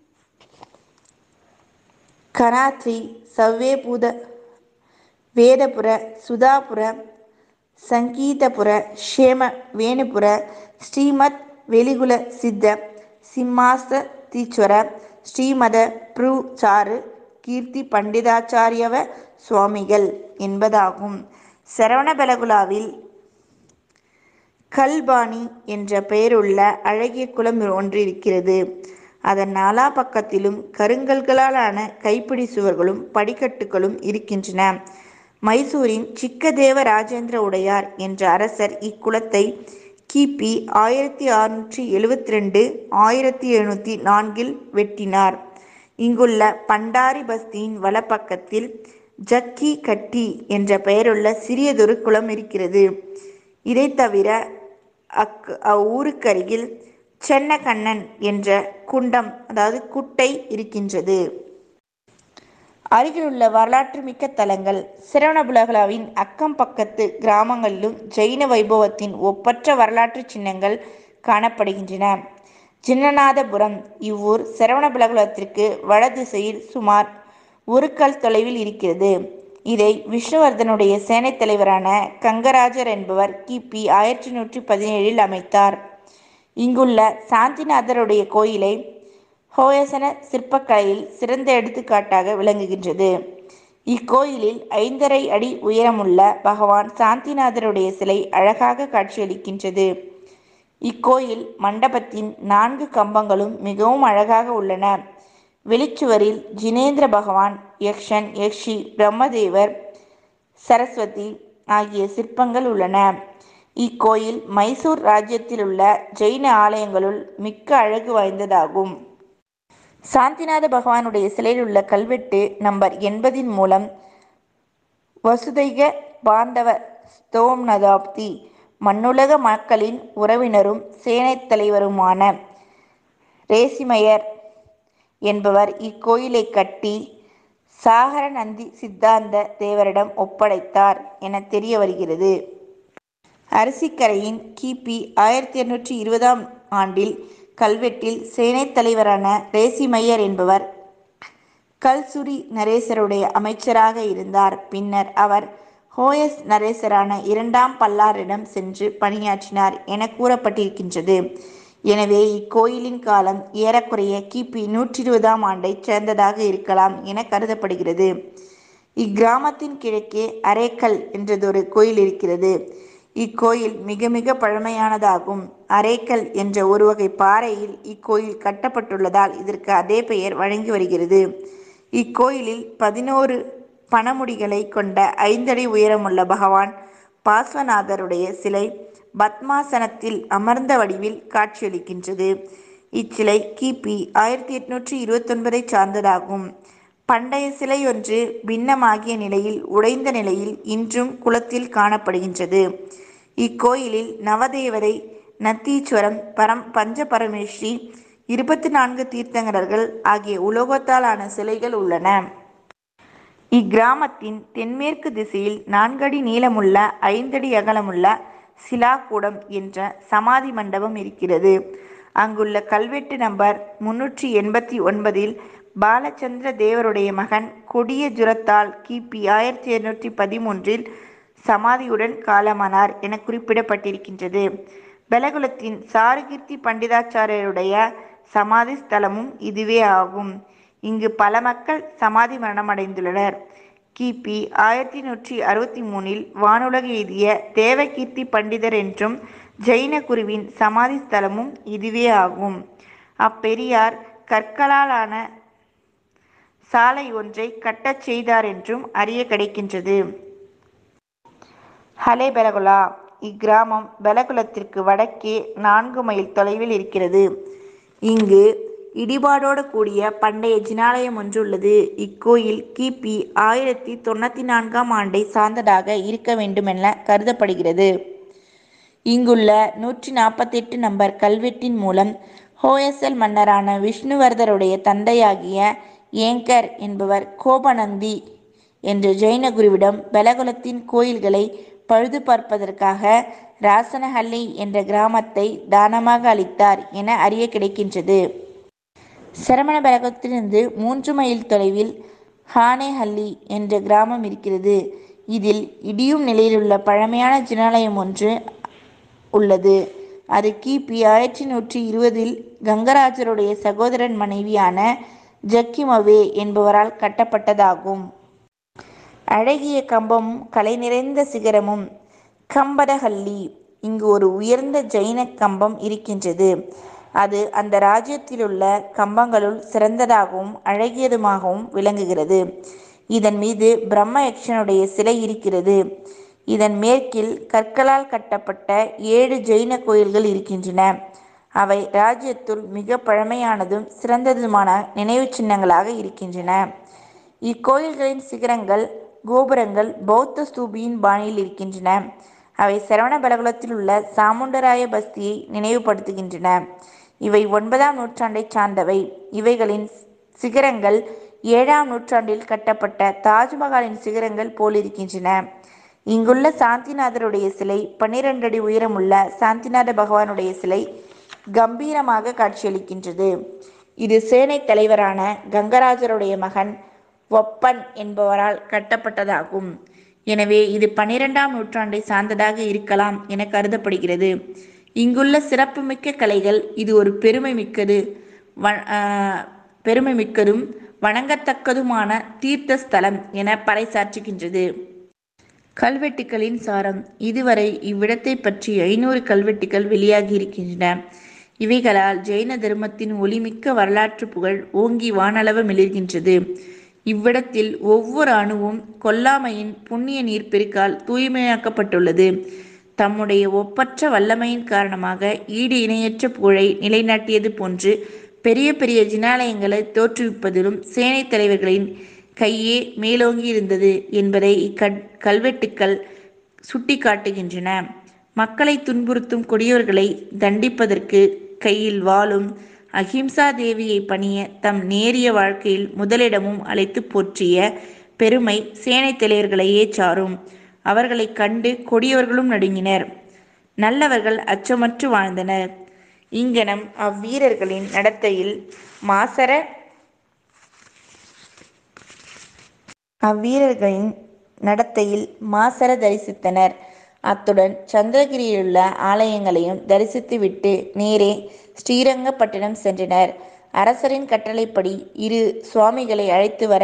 கனாத்ரி சவ்வேபூத வேதபுர சுதாபுர சங்கீதபுர க்ஷேம வேணுபுர ஸ்ரீமத் வெளிகுல சித்த சிம்மாசதீஸ்வர ஸ்ரீமத ப்ரூ சாரு கீர்த்தி பண்டிதாச்சார்யவ சுவாமிகள் என்பதாகும். சிரவணபெலகுளாவில் கல்பாணி என்ற பெயருள்ள அழகிய குளம் ஒன்றிருக்கிறது. அதன் நாலா பக்கத்திலும் கருங்கற்களால் ஆன கைப்பிடிச் சுவர்களும் படிக்கட்டுகளும் இருக்கின்றன. மைசூரின் சிக்கதேவ ராஜேந்திர உடையார் என்ற அரசர் இக்குளத்தை கி. பி. ஆயிரத்து அறுநூற்று எழுபத்திரண்டு ஆயிரத்து எழுநூற்று நான்கில் வெட்டினார். இங்குள்ள பண்டாரி பஸ்தியின் வலப்பக்கத்தில் ஜக்கி கட்டி என்ற பெயருள்ள சிறியதொரு குளம் இருக்கிறது. இதைத் தவிர அவ்வூருக்கருகில் சென்னகண்ணன் என்ற குண்டம் குட்டை இருக்கின்றது. அருகிலுள்ள வரலாற்று மிக்க தலங்கள் சிரவணபெலகுளாவின் அக்கம் பக்கத்துக் கிராமங்களிலும் ஜைன வைபவத்தின் ஒப்பற்ற வரலாற்றுச் சின்னங்கள் காணப்படுகின்றன. ஜின்னநாதபுரம் இவ்வூர் சிரவணபெலகுளத்திற்கு வட திசையில் சுமார் ஒரு கல் தொலைவில் இருக்கிறது. இதை விஷ்ணுவர்தனுடைய சேனைத் தலைவரான கங்கராஜர் என்பவர் கிபி ஆயிரத்தி நூற்றி பதினேழில் அமைத்தார். இங்குள்ள சாந்திநாதருடைய கோயிலை ஹோயசன சிற்பக்கலையில் சிறந்த எடுத்துக்காட்டாக விளங்குகின்றது. இக்கோயிலில் ஐந்தரை அடி உயரமுள்ள பகவான் சாந்திநாதருடைய சிலை அழகாக காட்சியளிக்கின்றது. இக்கோயில் மண்டபத்தின் நான்கு கம்பங்களும் மிகவும் அழகாக உள்ளன. வெளிச்சுவரில் ஜினேந்திர பகவான், யக்ஷன், யக்ஷி, பிரம்மதேவர், சரஸ்வதி ஆகிய சிற்பங்கள் உள்ளன. இக்கோயில் மைசூர் ராஜ்யத்திலுள்ள ஜைன ஆலயங்களுள் மிக்க அழகு வாய்ந்ததாகும். சாந்திநாத பகவானுடைய சிலையில் உள்ள கல்வெட்டு நம்பர் எண்பதின் மூலம் வசுதைக பாந்தவ ஸ்தோம்னதாப்தி மண்ணுலக மக்களின் உறவினரும் சேனைத் தலைவருமான ரேசிமையர் என்பவர் இக்கோயிலைக் கட்டி சாகரநந்தி சித்தாந்த தேவரிடம் ஒப்படைத்தார் எனத் தெரிய வருகிறது. அரிசிக்கரையின் கி. பி. ஆயிரத்தி எண்ணூற்றி இருபதாம் ஆண்டில் கல்வெட்டில் சேனைத் தலைவரான ரேசிமையர் என்பவர் கல்சுரி நரேசருடைய அமைச்சராக இருந்தார். பின்னர் அவர் ஹோயஸ் நரேசரான இரண்டாம் பல்லாரிடம் சென்று பணியாற்றினார் எனக் கூறப்பட்டிருக்கின்றது. எனவே இக்கோயிலின் காலம் ஏறக்குறைய கி. பி. நூற்றிருபதாம் ஆண்டைச் சேர்ந்ததாக இருக்கலாம் எனக் கருதப்படுகிறது. இக்கிராமத்தின் கிழக்கே அரேக்கல் என்றதொரு கோயில் இருக்கிறது. இக்கோயில் மிக மிகப் பழமையானதாகும். அரேக்கல் என்ற ஒருவகைப் பாறையில் இக்கோயில் கட்டப்பட்டுள்ளதால் இதற்கு அதே பெயர் வழங்கி வருகிறது. இக்கோயிலில் பதினொரு பணமுடிகளைக் கொண்ட ஐந்தடி உயரமுள்ள பகவான் பார்ஸ்வநாதருடைய சிலை பத்மாசனத்தில் அமர்ந்த வடிவில் காட்சியளிக்கின்றது. இச்சிலை கி. பி. ஆயிரத்தி எண்ணூற்றி இருபத்தொன்பதைச் சார்ந்ததாகும். பண்டைய சிலையொன்று பின்னமாகிய நிலையில் உடைந்த நிலையில் இன்றும் குளத்தில் காணப்படுகின்றது. இக்கோயிலில் நவதேவதை, நந்தீசுவரம், பஞ்சபரமேஷ்டி, இருபத்து நான்கு தீர்த்தங்கரர்கள் ஆகிய உலோகத்தால் ஆன சிலைகள் உள்ளன. இக்கிராமத்தின் தென்மேற்கு திசையில் நான்கடி நீளமுள்ள ஐந்தடி அகலமுள்ள சிலாகூடம் என்ற சமாதி மண்டபம் இருக்கிறது. அங்குள்ள கல்வெட்டு நம்பர் முன்னூற்றி எண்பத்தி ஒன்பதில் பாலச்சந்திர தேவருடைய மகன் கொடிய ஜுரத்தால் கி. பி. ஆயிரத்தி எண்ணூற்றி பதிமூன்றில் சமாதியுடன் காலமானார் எனக் குறிப்பிடப்பட்டிருக்கின்றது. பெலகுளத்தின் சாருகீர்த்தி பண்டிதாச்சார்யருடைய சமாதி ஸ்தலமும் இதுவே ஆகும். இங்கு பல மக்கள் சமாதி மரணமடைந்துள்ளனர். கி. பி. ஆயிரத்தி நூற்றி அறுபத்தி மூன்றில் வானுலகு எய்திய தேவகீர்த்தி பண்டிதர் என்றும் ஜைன குருவின் சமாதி ஸ்தலமும் இதுவே ஆகும். அப்பெரியார் கற்களாலான சாலை ஒன்றைக் கட்டச் செய்தாரென்றும் அறியக் கிடைக்கின்றது. ஹளேபெலகுளா இக்கிராமம் பெலகுளத்திற்கு வடக்கே நான்கு மைல் தொலைவில் இருக்கிறது. இங்கு இடிபாடோடு கூடிய பண்டைய ஜினாலயம் ஒன்று உள்ளது. இக்கோயில் கி. பி. ஆயிரத்தி தொண்ணூத்தி நான்காம் ஆண்டைச் சார்ந்ததாக இருக்க வேண்டுமெனக் கருதப்படுகிறது. இங்குள்ள நூற்றி நாற்பத்தெட்டு நம்பர் கல்வெட்டின் மூலம் ஹோயசல் மன்னரான விஷ்ணுவர்தருடைய தந்தையாகிய ஏங்கர் என்பவர் கோபநந்தி என்ற ஜைன குருவிடம் பெலகுளத்தின் கோயில்களைப் பழுது பார்ப்பதற்காக ராசனஹள்ளி என்ற கிராமத்தை தானமாக அளித்தார் என அறியக் கிடைக்கின்றது. சரவணபெலகுளத்திலிருந்து மூன்று மைல் தொலைவில் ஹானேஹள்ளி என்ற கிராமம் இருக்கிறது. இதில் இடியும் நிலையிலுள்ள பழமையான ஜினாலயம் ஒன்று உள்ளது. அது கி. பி. ஆயிரத்தி நூற்றி இருபதில் கங்கராஜருடைய சகோதரன் மனைவியான ஜக்கிமவே என்பவரால் கட்டப்பட்டதாகும். அழகிய கம்பமும் கலை நிறைந்த சிகரமும் கம்பதஹள்ளி இங்கு ஒரு உயர்ந்த ஜைன கம்பம் இருக்கின்றது. அது அந்த ராஜ்யத்திலுள்ள கம்பங்களுள் சிறந்ததாகவும் அழகியதுமாகவும் விளங்குகிறது. இதன் மீது பிரம்ம யக்ஷனுடைய சிலை இருக்கிறது. இதன் மேற்கில் கற்களால் கட்டப்பட்ட ஏழு ஜைன கோயில்கள் இருக்கின்றன. அவை ராஜ்யத்துள் மிகப் பழமையானதும் சிறந்ததுமான நினைவுச் சின்னங்களாக இருக்கின்றன. இக்கோயில்களின் சிகரங்கள், கோபுரங்கள் பௌத்த ஸ்தூபியின் பாணியில் இருக்கின்றன. அவை சரவணபெலகுளத்திலுள்ள சாமுண்டராய பஸ்தியை நினைவுபடுத்துகின்றன. இவை ஒன்பதாம் நூற்றாண்டைச் சார்ந்தவை. இவைகளின் சிகரங்கள் ஏழாம் நூற்றாண்டில் கட்டப்பட்ட தாஜ்மகாலின் சிகரங்கள் போலிருக்கின்றன. இங்குள்ள சாந்திநாதருடைய சிலை பன்னிரண்டடி உயரமுள்ள சாந்திநாத பகவானுடைய சிலை கம்பீரமாகக் காட்சியளிக்கின்றது. இது சேனைத் தலைவரான கங்கராஜருடைய மகன் ஒப்பன் என்பவரால் கட்டப்பட்டதாகும் எனவே இது பனிரெண்டாம் நூற்றாண்டை சார்ந்ததாக இருக்கலாம் என கருதப்படுகிறது இங்குள்ள சிறப்புமிக்க கலைகள் இது ஒரு பெருமை மிக்கது வ- ஆஹ், பெருமை மிக்கதும் வணங்கத்தக்கதுமான தீர்த்த ஸ்தலம் என பறைசாற்றுகின்றது கல்வெட்டுக்களின் சாரம் இதுவரை இவ்விடத்தை பற்றி ஐநூறு கல்வெட்டுக்கள் வெளியாகி இருக்கின்றன இவைகளால் ஜெயின தர்மத்தின் ஒளிமிக்க வரலாற்று புகழ் ஓங்கி வானளவ மிளிர்கின்றது இவ்விடத்தில் ஒவ்வொரு அணுவும் கொல்லாமையின் புண்ணிய நீர்ப்பெருக்கால் தூய்மையாக்கப்பட்டுள்ளது தம்முடைய ஒப்பற்ற வல்லமையின் காரணமாக ஈடு இணையற்ற புகழை நிலைநாட்டியது போன்று பெரிய பெரிய ஜினாலயங்களை தோற்றுவிப்பதிலும் சேனைத் தலைவர்களின் கையே மேலோங்கி இருந்தது என்பதை இக்கட் கல்வெட்டுக்கள் சுட்டிக்காட்டுகின்றன மக்களை துன்புறுத்தும் கொடியவர்களை தண்டிப்பதற்கு கையில் வாளும் அஹிம்சா தேவியை பணிய தம் நேரிய வாழ்க்கையில் முதலிடமும் அழைத்து போற்றிய பெருமை சேனைத் தலைவர்களையே சாரும் அவர்களைக் கண்டு கொடியவர்களும் நடுங்கினர் நல்லவர்கள் அச்சமற்று வாழ்ந்தனர் இங்கனம் அவ்வீரர்களின் நடத்தையில் மாசற அவ்வீரர்களின் நடத்தையில் மாசற தரிசித்தனர் அத்துடன் சந்திரகிரியிலுள்ள ஆலயங்களையும் தரிசித்துவிட்டு நேரே ஸ்ரீரங்கப்பட்டினம் சென்றனர் அரசரின் கட்டளைப்படி இரு சுவாமிகளை அழைத்து வர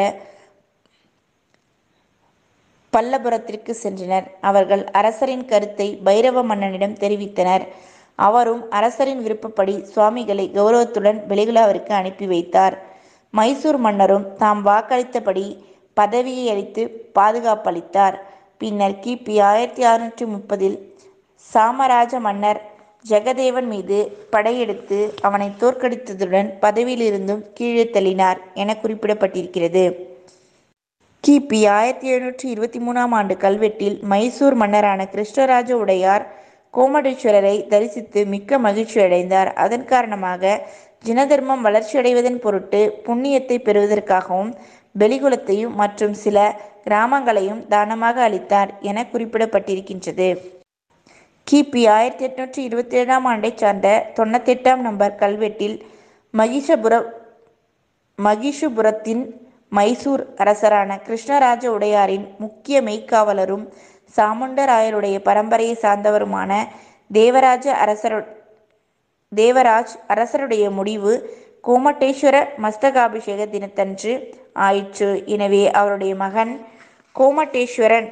பல்லபுரத்திற்கு சென்றனர் அவர்கள் அரசரின் கருத்தை பைரவ மன்னனிடம் தெரிவித்தனர் அவரும் அரசரின் விருப்பப்படி சுவாமிகளை கௌரவத்துடன் வெளிகுலாவிற்கு அனுப்பி வைத்தார் மைசூர் மன்னரும் தாம் வாக்களித்தபடி பதவியை அளித்து பாதுகாப்பளித்தார் பின்னர் கிபி ஆயிரத்தி அறுநூற்றி முப்பதில் சாமராஜ மன்னர் ஜெகதேவன் மீது படையெடுத்து அவனை தோற்கடித்ததுடன் பதவியிலிருந்தும் கீழே தள்ளினார் என குறிப்பிடப்பட்டிருக்கிறது கிபி ஆயிரத்தி எழுநூற்றி இருபத்தி மூணாம் ஆண்டு கல்வெட்டில் மைசூர் மன்னரான கிருஷ்ணராஜ உடையார் கோமடேஸ்வரரை தரிசித்து மிக்க மகிழ்ச்சி அடைந்தார் அதன் காரணமாக ஜினதர்மம் வளர்ச்சியடைவதன் பொருட்டு புண்ணியத்தை பெறுவதற்காகவும் பெலிகுலத்தையும் மற்றும் சில கிராமங்களையும் தானமாக அளித்தார் என குறிப்பிடப்பட்டிருக்கின்றது கிபி ஆயிரத்தி எட்நூற்றி இருபத்தி ஏழாம் ஆண்டை சார்ந்த தொண்ணூத்தெட்டாம் நம்பர் கல்வெட்டில் மகிஷபுர மகிஷுபுரத்தின் மைசூர் அரசரான கிருஷ்ணராஜ உடையாரின் முக்கிய மெய்க்காவலரும் சாமுண்டராயருடைய பரம்பரையை சார்ந்தவருமான தேவராஜ அரசரு தேவராஜ் அரசருடைய முடிவு கோமட்டேஸ்வர மஸ்தகாபிஷேக தினத்தன்று ஆயிற்று எனவே அவருடைய மகன் கோமட்டேஸ்வரன்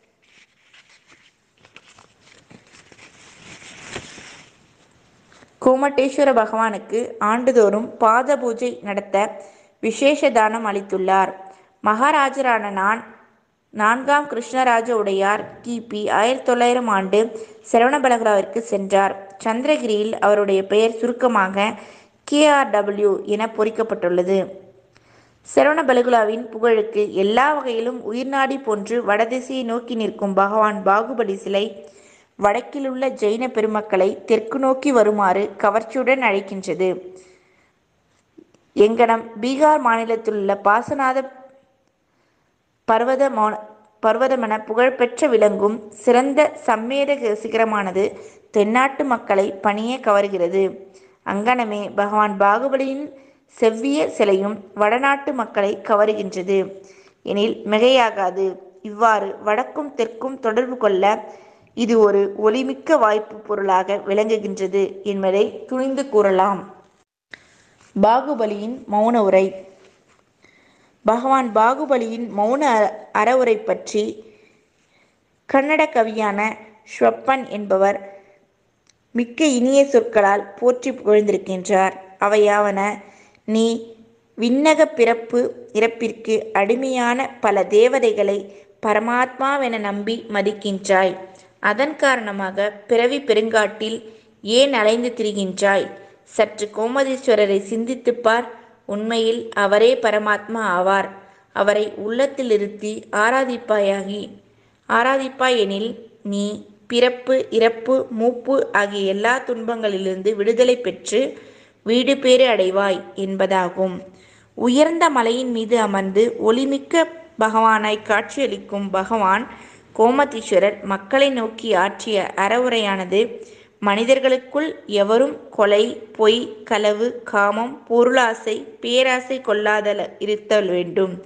கோமட்டேஸ்வர பகவானுக்கு ஆண்டுதோறும் பாத பூஜை நடத்த விசேஷ தானம் அளித்துள்ளார் மகாராஜரான நான் நான்காம் கிருஷ்ணராஜ உடையார் கிபி ஆயிரத்தி தொள்ளாயிரம் ஆண்டு சரவணபலகராவிற்கு சென்றார் சந்திரகிரியில் அவருடைய பெயர் சுருக்கமாக கேஆர்டபிள்யூ என பொறிக்கப்பட்டுள்ளது சரவணபலகுலாவின் புகழுக்கு எல்லா வகையிலும் உயிர்நாடி போன்று வடதிசையை நோக்கி நிற்கும் பகவான் பாகுபலி சிலை வடக்கிலுள்ள ஜெயின பெருமக்களை தெற்கு நோக்கி வருமாறு கவர்ச்சியுடன் அழைக்கின்றது எங்கனம் பீகார் மாநிலத்திலுள்ள பாசநாத பர்வத மௌன பர்வதமென புகழ்பெற்ற விளங்கும் சிறந்த சம்மேத சிகரமானது தென்னாட்டு மக்களை பணிய கவர்கிறது அங்கனமே பகவான் பாகுபலியின் செவ்விய சிலையும் வடநாட்டு மக்களை கவருகின்றது எனில் மிகையாகாது இவ்வாறு வடக்கும் தெற்கும் தொடர்பு கொள்ள இது ஒரு ஒளிமிக்க வாய்ப்பு பொருளாக விளங்குகின்றது என்பதை துணிந்து கூறலாம் பாகுபலியின் மௌன உரை பகவான் பாகுபலியின் மௌன அ- அறவுரை பற்றி கன்னட கவியான ஸ்வப்பன் என்பவர் மிக்க இனிய சொற்களால் போற்றி புகழ்ந்திருக்கின்றார் அவையாவன நீ விண்ணக பிறப்பு இறப்பிற்கு அடிமையான பல தேவதைகளை பரமாத்மாவென நம்பி மதிக்கின்றாய் அதன் காரணமாக பிறவி பெருங்காட்டில் ஏன் அலைந்து திரிகின்றாய் சற்று கோமதீஸ்வரரை சிந்தித்துப் பார் உண்மையில் அவரே பரமாத்மா ஆவார் அவரை உள்ளத்தில் இருத்தி ஆராதிப்பாயாகி ஆராதிப்பாய் எனில் நீ பிறப்பு இறப்பு மூப்பு ஆகிய எல்லா துன்பங்களிலிருந்து விடுதலை பெற்று வீடு பேறு அடைவாய் என்பதாகும் உயர்ந்த மலையின் மீது அமர்ந்து ஒளிமிக்க பகவானாய் காட்சியளிக்கும் பகவான் கோமதீஸ்வரர் மக்களை நோக்கி ஆற்றிய அறவுரையானது மனிதர்களுக்குள் எவரும் கொலை பொய் களவு காமம் பொருளாசை பேராசை கொள்ளாதல இருத்தல் வேண்டும்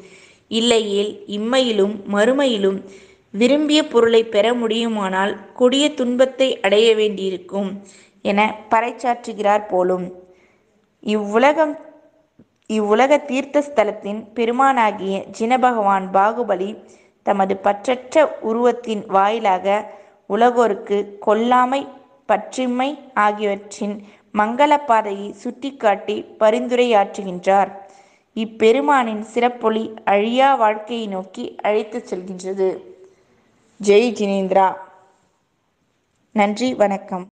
இல்லையேல் இம்மையிலும் மறுமையிலும் விரும்பிய பொருளைப் பெற முடியுமானால் கொடிய துன்பத்தை அடைய வேண்டியிருக்கும் என பறைசாற்றுகிறார் போலும். இவ்வுலகம் இவ்வுலக தீர்த்த ஸ்தலத்தின் பெருமானாகிய ஜினபகவான் பாகுபலி தமது பற்றற்ற உருவத்தின் வாயிலாக உலகோர்க்கு கொல்லாமை பற்றின்மை ஆகியவற்றின் மங்கலப் பாதையைச் சுட்டிக்காட்டி பரிந்துரையாற்றுகின்றார். இப்பெருமானின் சிறப்பொளி அழியா வாழ்க்கையை நோக்கி அழைத்துச் செல்கின்றது. ஜெய் ஜினேந்திரா. நன்றி வணக்கம்.